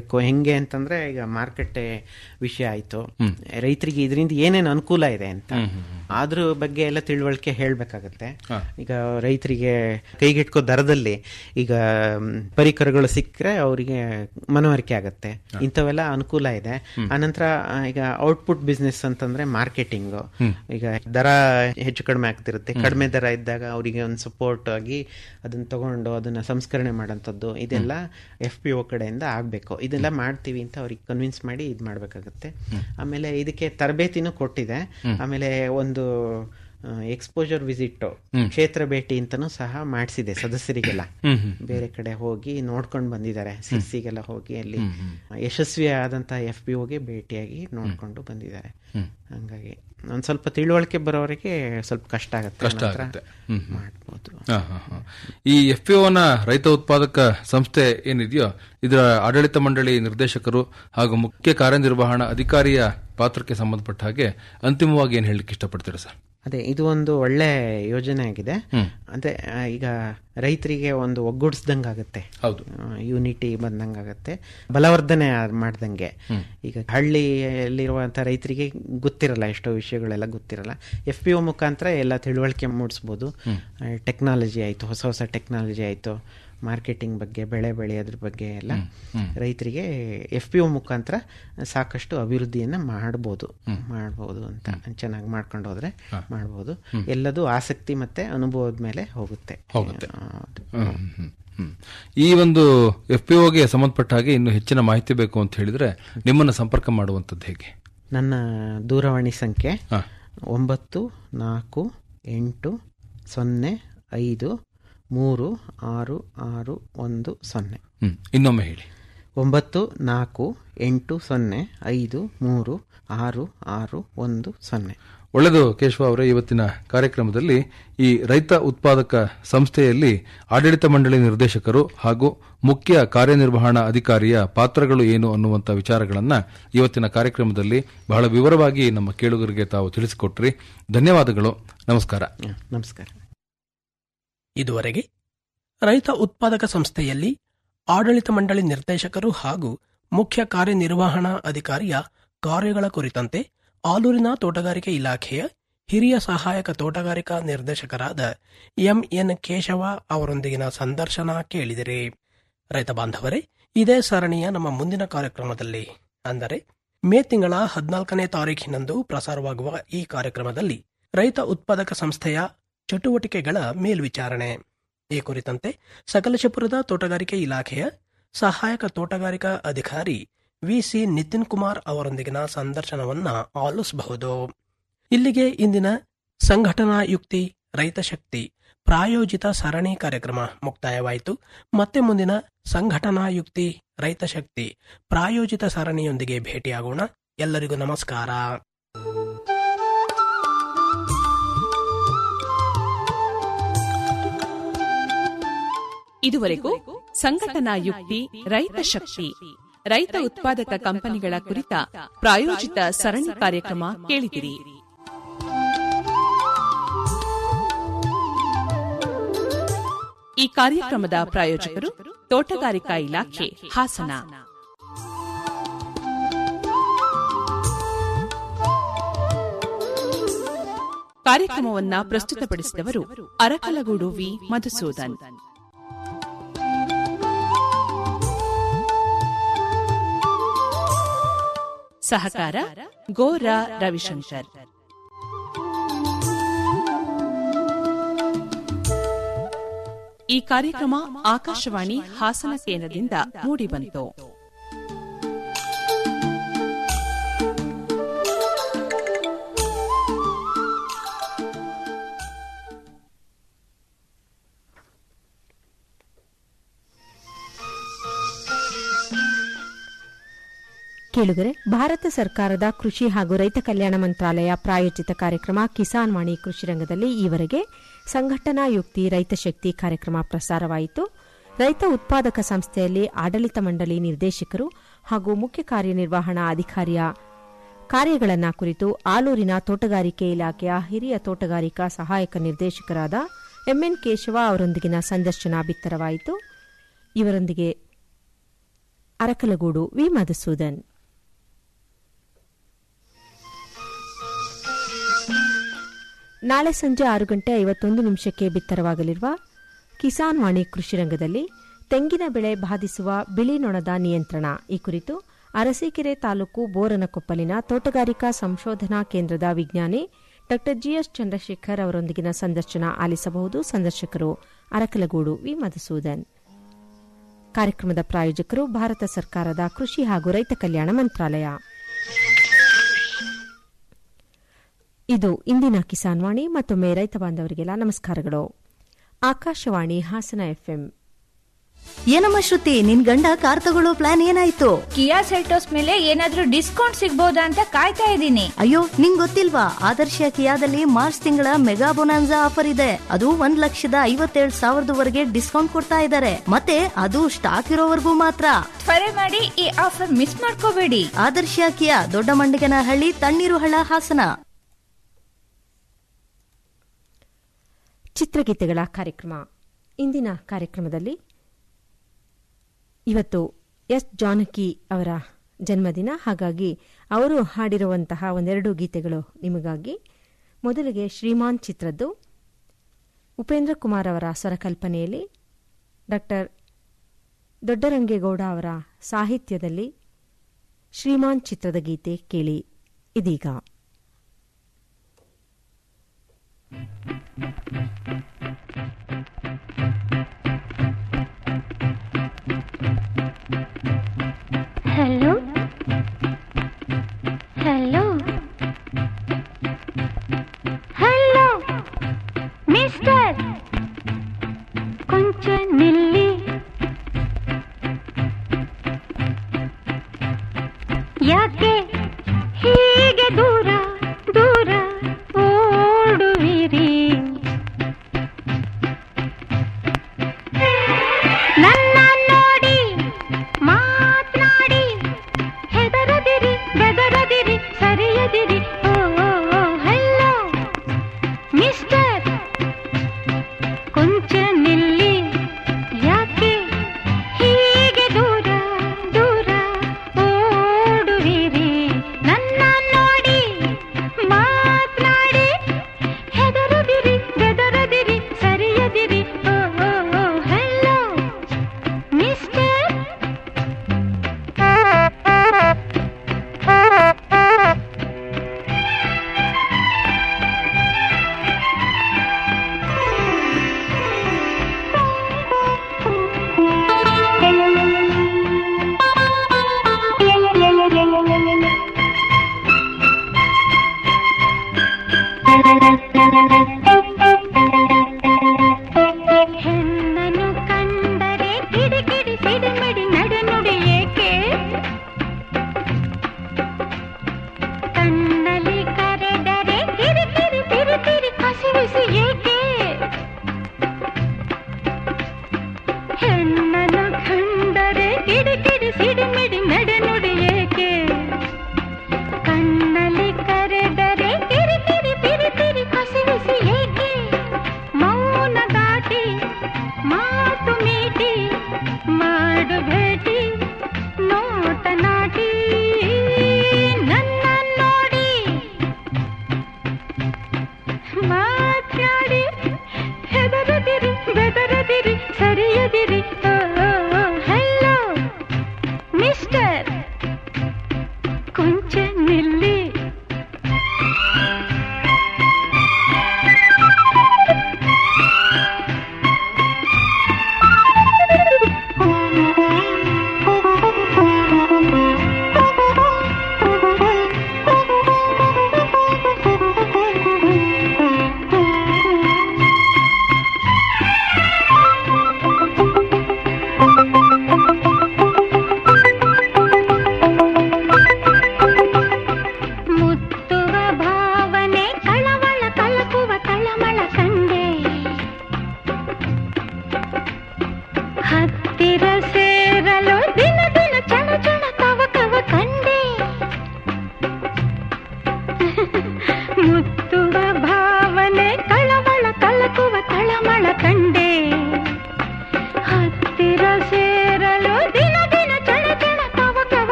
Speaker 15: ಮಾಡಬೇಕು ಹೆಂಗೆ ಅಂತಂದ್ರೆ ಈಗ ಮಾರ್ಕೆಟ್ ವಿಷಯ ಆಯ್ತು ರೈತರಿಗೆ ಇದರಿಂದ ಏನೇನು ಅನುಕೂಲ ಇದೆ ಅಂತ ಅದ್ರ ಬಗ್ಗೆ ಎಲ್ಲ ತಿಳುವಳಿಕೆ ಹೇಳ್ಬೇಕಾಗತ್ತೆ ಈಗ ರೈತರಿಗೆ ಕೈಗೆಟ್ಕೋ ದರದಲ್ಲಿ ಈಗ ಮ್, ಪರಿಕರಗಳು ಸಿಕ್ಕರೆ ಅವರಿಗೆ ಮನವರಿಕೆ ಆಗತ್ತೆ ಇಂಥವೆಲ್ಲ ಅನುಕೂಲ ಇದೆ ಆನಂತರ ಆ, ಈಗ ಔಟ್ಪುಟ್ ಬಿಸ್ನೆಸ್ ಅಂತಂದ್ರೆ ಮಾರ್ಕೆಟಿಂಗ್ ಈಗ ದರ ಹೆಚ್ಚು ಕಡಿಮೆ ಆಗ್ತಿರುತ್ತೆ ಕಡಿಮೆ ದರ ಇದ್ದಾಗ ಅವರಿಗೆ ಒಂದು ಸಪೋರ್ಟ್ ಆಗಿ ಅದನ್ನ ತಗೊಂಡು ಅದನ್ನ ಸಂಸ್ಕರಣೆ ಮಾಡೋಂಥದ್ದು ಇದೆಲ್ಲ ಎಫ್ ಪಿ ಒ ಕಡೆಯಿಂದ ಆಗಬೇಕು ಇದೆಲ್ಲ ಮಾಡ್ತೀವಿ ಅಂತ ಅವ್ರಿಗೆ ಕನ್ವಿನ್ಸ್ ಮಾಡಿ ಇದು ಮಾಡಬೇಕಾಗುತ್ತೆ ಆಮೇಲೆ ಇದಕ್ಕೆ ತರಬೇತಿನೂ ಕೊಟ್ಟಿದೆ ಆಮೇಲೆ ಒಂದು ಎಕ್ಸ್ಪೋಜರ್ ವಿಸಿಟ್ ಕ್ಷೇತ್ರ ಭೇಟಿ ಅಂತಾನು ಸಹ ಮಾಡಿಸಿದೆ ಸದಸ್ಯರಿಗೆಲ್ಲ
Speaker 14: ಹ್ಮ್, ಹ್ಮ್.
Speaker 15: ಬೇರೆ ಕಡೆ ಹೋಗಿ ನೋಡ್ಕೊಂಡು ಬಂದಿದ್ದಾರೆ ಸಿರ್ಸಿಗೆಲ್ಲ ಹೋಗಿ ಅಲ್ಲಿ ಯಶಸ್ವಿ ಆದಂತಹ ಎಫ್ ಪಿ ಒಗೆ ಭೇಟಿಯಾಗಿ ನೋಡ್ಕೊಂಡು ಬಂದಿದ್ದಾರೆ ಹಂಗಾಗಿ ಒಂದ್ ಸ್ವಲ್ಪ ತಿಳುವಳಿಕೆ ಬರೋವರೆಗೆ ಸ್ವಲ್ಪ ಕಷ್ಟ ಆಗುತ್ತೆ
Speaker 14: ಕಷ್ಟ
Speaker 15: ನಂತ್ರ
Speaker 14: ಆಗುತ್ತೆ ಹ್ಮ್, ಹ್ಮ್.
Speaker 15: ಮಾಡ್ಬೋದು
Speaker 14: ಹಾ, ಹಾ, ಹಾ. ಈ ಎಫ್ ಪಿ ನ ರೈತ ಉತ್ಪಾದಕ ಸಂಸ್ಥೆ ಏನಿದೆಯೋ ಇದರ ಆಡಳಿತ ಮಂಡಳಿ ನಿರ್ದೇಶಕರು ಹಾಗೂ ಮುಖ್ಯ ಕಾರ್ಯನಿರ್ವಹಣಾ ಅಧಿಕಾರಿಯ ಪಾತ್ರಕ್ಕೆ ಸಂಬಂಧಪಟ್ಟ ಹಾಗೆ ಅಂತಿಮವಾಗಿ ಏನ್ ಹೇಳಲಿಕ್ಕೆ ಇಷ್ಟಪಡ್ತೀರಾ ಸರ್
Speaker 15: ಅದೇ ಇದು ಒಂದು ಒಳ್ಳೆ ಯೋಜನೆ ಆಗಿದೆ
Speaker 14: ಹ್ಮ್.
Speaker 15: ಅದೇ ಆ, ಈಗ ರೈತರಿಗೆ ಒಂದು ಒಗ್ಗೂಡಿಸ್ದಂಗೆ ಆಗುತ್ತೆ
Speaker 14: ಹೌದು
Speaker 15: ಯೂನಿಟಿ ಬಂದಂಗೆ ಆಗುತ್ತೆ ಬಲವರ್ಧನೆ ಆದ್- ಮಾಡ್ದಂಗೆ ಈಗ ಹಳ್ಳಿಯಲ್ಲಿರುವಂಥ ರೈತರಿಗೆ ಗೊತ್ತಿರಲ್ಲ ಎಷ್ಟೋ ವಿಷಯಗಳೆಲ್ಲ ಗೊತ್ತಿರಲ್ಲ ಎಫ್ ಪಿ ಒ ಮುಖಾಂತರ ಎಲ್ಲ ತಿಳುವಳಿಕೆ ಮೂಡಿಸ್ಬೋದು ಟೆಕ್ನಾಲಜಿ ಆಯಿತು ಹೊಸ ಹೊಸ ಟೆಕ್ನಾಲಜಿ ಆಯಿತು ಮಾರ್ಕೆಟಿಂಗ್ ಬಗ್ಗೆ ಬೆಳೆ ಬೆಳೆಯೋದ್ರ ಬಗ್ಗೆ ಎಲ್ಲ ರೈತರಿಗೆ ಎಫ್ ಪಿ ಒ ಮುಖಾಂತರ ಸಾಕಷ್ಟು ಅಭಿವೃದ್ಧಿಯನ್ನ ಮಾಡ್ಬೋದು ಮಾಡ್ಬೋದು ಅಂತ ಚೆನ್ನಾಗಿ ಮಾಡ್ಕೊಂಡು ಹೋದ್ರೆ ಮಾಡ್ಬೋದು ಎಲ್ಲದೂ ಆಸಕ್ತಿ ಮತ್ತೆ ಅನುಭವದ ಮೇಲೆ ಹೋಗುತ್ತೆ
Speaker 14: ಹೋಗುತ್ತೆ
Speaker 15: ಹೌದು.
Speaker 14: ಹ್ಮ್, ಹ್ಮ್, ಹ್ಮ್. ಈ ಒಂದು ಎಫ್ ಪಿ ಗೆ ಸಂಬಂಧಪಟ್ಟ ಹಾಗೆ ಇನ್ನು ಹೆಚ್ಚಿನ ಮಾಹಿತಿ ಬೇಕು ಅಂತ ಹೇಳಿದ್ರೆ ನಿಮ್ಮನ್ನ ಸಂಪರ್ಕ ಮಾಡುವಂತದ್ದು ಹೇಗೆ
Speaker 15: ನನ್ನ ದೂರವಾಣಿ ಸಂಖ್ಯೆ ಒಂಬತ್ತು ನಾಲ್ಕು ಎಂಟು ಸೊನ್ನೆ ಐದು ಮೂರು ಆರು ಆರು ಒಂದು ಸೊನ್ನೆ
Speaker 14: ಹ್ಮ್ ಇನ್ನೊಮ್ಮೆ ಹೇಳಿ
Speaker 15: ಒಂಬತ್ತು ನಾಲ್ಕು ಎಂಟು ಸೊನ್ನೆ ಐದು ಮೂರು ಆರು ಆರು ಒಂದು ಸೊನ್ನೆ
Speaker 14: ಒಳ್ಳೆಯದು ಕೇಶವ ಅವರೇ ಇವತ್ತಿನ ಕಾರ್ಯಕ್ರಮದಲ್ಲಿ ಈ ರೈತ ಉತ್ಪಾದಕ ಸಂಸ್ಥೆಯಲ್ಲಿ ಆಡಳಿತ ಮಂಡಳಿ ನಿರ್ದೇಶಕರು ಹಾಗೂ ಮುಖ್ಯ ಕಾರ್ಯನಿರ್ವಹಣಾ ಅಧಿಕಾರಿಯ ಪಾತ್ರಗಳು ಏನು ಅನ್ನುವಂಥ ವಿಚಾರಗಳನ್ನ ಇವತ್ತಿನ ಕಾರ್ಯಕ್ರಮದಲ್ಲಿ ಬಹಳ ವಿವರವಾಗಿ ನಮ್ಮ ಕೇಳುಗರಿಗೆ ತಾವು ತಿಳಿಸಿಕೊಟ್ರಿ ಧನ್ಯವಾದಗಳು ನಮಸ್ಕಾರ
Speaker 15: ನಮಸ್ಕಾರ
Speaker 13: ಇದುವರೆಗೆ ರೈತ ಉತ್ಪಾದಕ ಸಂಸ್ಥೆಯಲ್ಲಿ ಆಡಳಿತ ಮಂಡಳಿ ನಿರ್ದೇಶಕರು ಹಾಗೂ ಮುಖ್ಯ ಕಾರ್ಯನಿರ್ವಹಣಾ ಅಧಿಕಾರಿಯ ಕಾರ್ಯಗಳ ಕುರಿತಂತೆ ಆಲೂರಿನ ತೋಟಗಾರಿಕೆ ಇಲಾಖೆಯ ಹಿರಿಯ ಸಹಾಯಕ ತೋಟಗಾರಿಕಾ ನಿರ್ದೇಶಕರಾದ ಎಂಎನ್ ಕೇಶವ ಅವರೊಂದಿಗಿನ ಸಂದರ್ಶನ ಕೇಳಿದಿರಿ ರೈತ ಬಾಂಧವರೇ ಇದೇ ಸರಣಿಯ ನಮ್ಮ ಮುಂದಿನ ಕಾರ್ಯಕ್ರಮದಲ್ಲಿ ಅಂದರೆ ಮೇ ತಿಂಗಳ ಹದಿನಾಲ್ಕನೇ ತಾರೀಖಿನಂದು ಪ್ರಸಾರವಾಗುವ ಈ ಕಾರ್ಯಕ್ರಮದಲ್ಲಿ ರೈತ ಉತ್ಪಾದಕ ಸಂಸ್ಥೆಯ ಚಟುವಟಿಕೆಗಳ ಮೇಲ್ವಿಚಾರಣೆ ಈ ಕುರಿತಂತೆ ಸಕಲಶಪುರದ ತೋಟಗಾರಿಕೆ ಇಲಾಖೆಯ ಸಹಾಯಕ ತೋಟಗಾರಿಕಾ ಅಧಿಕಾರಿ ವಿಸಿ ನಿತಿನ್ ಕುಮಾರ್ ಅವರೊಂದಿಗಿನ ಸಂದರ್ಶನವನ್ನ ಆಲಿಸಬಹುದು ಇಲ್ಲಿಗೆ ಇಂದಿನ ಸಂಘಟನಾ ಯುಕ್ತಿ ರೈತ ಶಕ್ತಿ ಪ್ರಾಯೋಜಿತ ಸರಣಿ ಕಾರ್ಯಕ್ರಮ ಮುಕ್ತಾಯವಾಯಿತು ಮತ್ತೆ ಮುಂದಿನ ಸಂಘಟನಾ ಯುಕ್ತಿ ರೈತ ಶಕ್ತಿ ಪ್ರಾಯೋಜಿತ ಸರಣಿಯೊಂದಿಗೆ ಭೇಟಿಯಾಗೋಣ ಎಲ್ಲರಿಗೂ ನಮಸ್ಕಾರ
Speaker 12: ಇದುವರೆಗೂ ಸಂಘಟನಾ ಯುಕ್ತಿ ರೈತ ಶಕ್ತಿ ರೈತ ಉತ್ಪಾದಕ ಕಂಪನಿಗಳ ಕುರಿತ ಪ್ರಾಯೋಜಿತ ಸರಣಿ ಕಾರ್ಯಕ್ರಮ ಕೇಳಿದಿರಿ ಈ ಕಾರ್ಯಕ್ರಮದ ಪ್ರಾಯೋಜಕರು ತೋಟಗಾರಿಕಾ ಇಲಾಖೆ ಹಾಸನ ಕಾರ್ಯಕ್ರಮವನ್ನ ಪ್ರಸ್ತುತಪಡಿಸಿದವರು ಅರಕಲಗೂಡು ವಿ ಮಧುಸೂದನ್ ಸಹಕಾರ ಗೋರಾ ರವಿಶಂಕರ್ ಈ ಕಾರ್ಯಕ್ರಮ ಆಕಾಶವಾಣಿ ಹಾಸನ ಕೇಂದ್ರದಿಂದ ಮೂಡಿಬಂತು
Speaker 4: ಕೇಳುಗರೆ ಭಾರತ ಸರ್ಕಾರದ ಕೃಷಿ ಹಾಗೂ ರೈತ ಕಲ್ಯಾಣ ಮಂತ್ರಾಲಯ ಪ್ರಾಯೋಜಿತ ಕಾರ್ಯಕ್ರಮ ಕಿಸಾನ್ ವಾಣಿ ಕೃಷಿ ರಂಗದಲ್ಲಿ ಈವರೆಗೆ ಸಂಘಟನಾ ಯುಕ್ತಿ ರೈತ ಶಕ್ತಿ ಕಾರ್ಯಕ್ರಮ ಪ್ರಸಾರವಾಯಿತು ರೈತ ಉತ್ಪಾದಕ ಸಂಸ್ಥೆಯಲ್ಲಿ ಆಡಳಿತ ಮಂಡಳಿ ನಿರ್ದೇಶಕರು ಹಾಗೂ ಮುಖ್ಯ ಕಾರ್ಯನಿರ್ವಹಣಾ ಅಧಿಕಾರಿಯ ಕಾರ್ಯಗಳನ್ನ ಕುರಿತು ಆಲೂರಿನ ತೋಟಗಾರಿಕೆ ಇಲಾಖೆಯ ಹಿರಿಯ ತೋಟಗಾರಿಕಾ ಸಹಾಯಕ ನಿರ್ದೇಶಕರಾದ ಎಂಎನ್ ಕೇಶವ ಅವರೊಂದಿಗಿನ ಸಂದರ್ಶನ ಬಿತ್ತರವಾಯಿತು ಇವರೊಂದಿಗೆ ಅರಕಲಗೂಡು ವಿ ಮಧುಸೂದನ್ ನಾಳೆ ಸಂಜೆ ಆರು ಗಂಟೆ ಐವತ್ತೊಂದು ನಿಮಿಷಕ್ಕೆ ಬಿತ್ತರವಾಗಲಿರುವ ಕಿಸಾನ್ ವಾಣಿ ಕೃಷಿ ರಂಗದಲ್ಲಿ ತೆಂಗಿನ ಬೆಳೆ ಬಾಧಿಸುವ ಬಿಳಿ ನೊಣದ ನಿಯಂತ್ರಣ ಈ ಕುರಿತು ಅರಸೀಕೆರೆ ತಾಲೂಕು ಬೋರನಕೊಪ್ಪಲಿನ ತೋಟಗಾರಿಕಾ ಸಂಶೋಧನಾ ಕೇಂದ್ರದ ವಿಜ್ಞಾನಿ ಡಾ ಜಿಎಸ್ ಚಂದ್ರಶೇಖರ್ ಅವರೊಂದಿಗಿನ ಸಂದರ್ಶನ ಆಲಿಸಬಹುದು ಸಂದರ್ಶಕರು ಅರಕಲಗೂಡು ವಿ ಮಧುಸೂದನ್ ಕಾರ್ಯಕ್ರಮದ ಪ್ರಾಯೋಜಕರು ಭಾರತ ಸರ್ಕಾರದ ಕೃಷಿ ಹಾಗೂ ರೈತ ಕಲ್ಯಾಣ ಮಂತ್ರಾಲಯ ಇದು ಇಂದಿನ ಕಿಸಾನ್ ವಾಣಿ ಮತ್ತೊಮ್ಮೆ ರೈತ ಬಾಂಧವರಿಗೆಲ್ಲ ನಮಸ್ಕಾರಗಳು ಆಕಾಶವಾಣಿ ಹಾಸನ ಎಫ್ಎಂ
Speaker 16: ಏನಮ್ಮ ಶ್ರುತಿ ನಿನ್ ಗಂಡ ಕಾರ್ ತಗೊಳ್ಳೋ ಪ್ಲಾನ್ ಏನಾಯ್ತು
Speaker 17: ಕಿಯಾ ಸೆಲ್ಟೋಸ್ ಮೇಲೆ ಏನಾದ್ರೂ ಡಿಸ್ಕೌಂಟ್ ಸಿಗ್ಬೋದಾ ಅಂತ ಕಾಯ್ತಾ ಇದ್ದೀನಿ
Speaker 16: ಅಯ್ಯೋ ನಿಂಗ್ ಗೊತ್ತಿಲ್ವಾ ಆದರ್ಶ ಕಿಯಾದಲ್ಲಿ ಮಾರ್ಚ್ ತಿಂಗಳ ಮೆಗಾ ಬೊನಾನ್ಸಾ ಆಫರ್ ಇದೆ ಅದು ಒಂದ್ ಲಕ್ಷದ ಐವತ್ತೇಳು ಸಾವಿರದವರೆಗೆ ಡಿಸ್ಕೌಂಟ್ ಕೊಡ್ತಾ ಇದ್ದಾರೆ ಮತ್ತೆ ಅದು ಸ್ಟಾಕ್ ಇರೋವರೆಗೂ ಮಾತ್ರ
Speaker 17: ತ್ವರೆ ಮಾಡಿ ಈ ಆಫರ್ ಮಿಸ್ ಮಾಡ್ಕೋಬೇಡಿ
Speaker 16: ಆದರ್ಶ ಕಿಯಾ ದೊಡ್ಡ ಮಂಡಿಗನಹಳ್ಳಿ ತಣ್ಣೀರು ಹಳ್ಳ ಹಾಸನ
Speaker 4: ಚಿತ್ರಗೀತೆಗಳ ಕಾರ್ಯಕ್ರಮ ಇಂದಿನ ಕಾರ್ಯಕ್ರಮದಲ್ಲಿ ಇವತ್ತು ಎಸ್ ಜಾನಕಿ ಅವರ ಜನ್ಮದಿನ ಹಾಗಾಗಿ ಅವರು ಹಾಡಿರುವಂತಹ ಒಂದೆರಡು ಗೀತೆಗಳು ನಿಮಗಾಗಿ ಮೊದಲಿಗೆ ಶ್ರೀಮಾನ್ ಚಿತ್ರದ್ದು ಉಪೇಂದ್ರ ಕುಮಾರ್ ಅವರ ಸ್ವರಕಲ್ಪನೆಯಲ್ಲಿ ಡಾಕ್ಟರ್ ದೊಡ್ಡರಂಗೇಗೌಡ ಅವರ ಸಾಹಿತ್ಯದಲ್ಲಿ ಶ್ರೀಮಾನ್ ಚಿತ್ರದ ಗೀತೆ ಕೇಳಿ ಇದೀಗ
Speaker 18: హలో హలో హలో మిస్టర్ కొంచెం నిల్లి ಯಾಕೆ ಹೀಗೆ ದೂರ ದೂರ ಓಡುವಿರಿ ನನ್ನ ನೋಡಿ ಮಾತನಾಡಿ ಹೆದರದಿರಿ ಬೆದರದಿರಿ ಸರಿಯದಿರಿ ಓ ಓ ಹಲೋ ಮಿಸ್ಟರ್ ಕೊಂಚ ನಿಲ್ಲಿ ಯಾಕೆ ಹೀಗೆ ದೂರ ದೂರ ಓಡುವಿರಿ ನನ್ನ ನೋಡಿ ಮಾತನಾಡಿ ಹೆದರದಿರಿ ಬೆದರದಿರಿ ಸರಿಯದಿರಿ ಓ ಓ ಓ ಹಲೋ ಮಿಸ್ಟರ್ ಹೆಣ್ಣನ್ನು ಕಂಡರೆ ಕಿಡಿಕಿಡಿ ಸಿಡಿಮಿಡಿ ನಡುನುಡಿ ಏಕೆ ಕಣ್ಣಲ್ಲಿ ಕರೆದರೆ ಕಿರಿಕಿರಿ ತಿರುತಿರಿ ಕಸಿವಿಸಿ ಏಕೆ ಹೆಣ್ಣನ್ನು ಕಂಡರೆ ಕಿಡಿಕಿಡಿ ಸಿಡಿಮಿಡಿ ನಡುನುಡಿ ಏಕೆ ಕಣ್ಣಲ್ಲಿ ಕರೆದರೆ ಕಿರಿಕಿರಿ ತಿರುತಿರಿ ಕಸಿವಿಸಿ ಏಕೆ ಮೌನ ದಾಟಿ ಮಾತು ಮೀಟಿ ಮಾಡು ಭೇಟಿ ನೋಟ ನಾಟಿ ನನ್ನ ನೋಡಿ ಮಾತಾಡಿ ಹೆದರದಿರಿ ಬೆದರದಿರಿ ಸರಿಯದಿರಿ ಓ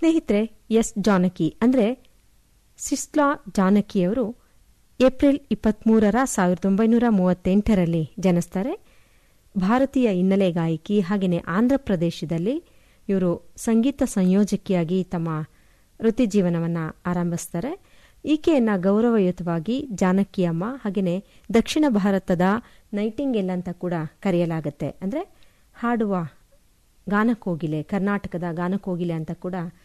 Speaker 4: ಸ್ನೇಹಿತರೆ ಎಸ್ ಜಾನಕಿ ಅಂದ್ರೆ ಸಿಸ್ಲಾ ಜಾನಕಿಯವರು ಏಪ್ರಿಲ್ ಇಪ್ಪತ್ಮೂರರ ಸಾವಿರದ ಒಂಬೈನೂರ ಮೂವತ್ತೆಂಟರಲ್ಲಿ ಜನಿಸ್ತಾರೆ ಭಾರತೀಯ ಹಿನ್ನೆಲೆ ಗಾಯಕಿ ಹಾಗೆಯೇ ಆಂಧ್ರ ಪ್ರದೇಶದಲ್ಲಿ ಇವರು ಸಂಗೀತ ಸಂಯೋಜಕಿಯಾಗಿ ತಮ್ಮ ವೃತ್ತಿ ಜೀವನವನ್ನು ಆರಂಭಿಸ್ತಾರೆ ಈಕೆಯನ್ನ ಗೌರವಯುತವಾಗಿ ಜಾನಕಿ ಅಮ್ಮ ಹಾಗೆಯೇ ದಕ್ಷಿಣ ಭಾರತದ ನೈಟಿಂಗೆಲ್ ಅಂತ ಕೂಡ ಕರೆಯಲಾಗುತ್ತೆ ಅಂದರೆ ಹಾಡುವ ಗಾನಕೋಗಿಲೆ ಕರ್ನಾಟಕದ ಗಾನಕೋಗಿಲೆ ಅಂತ ಕೂಡ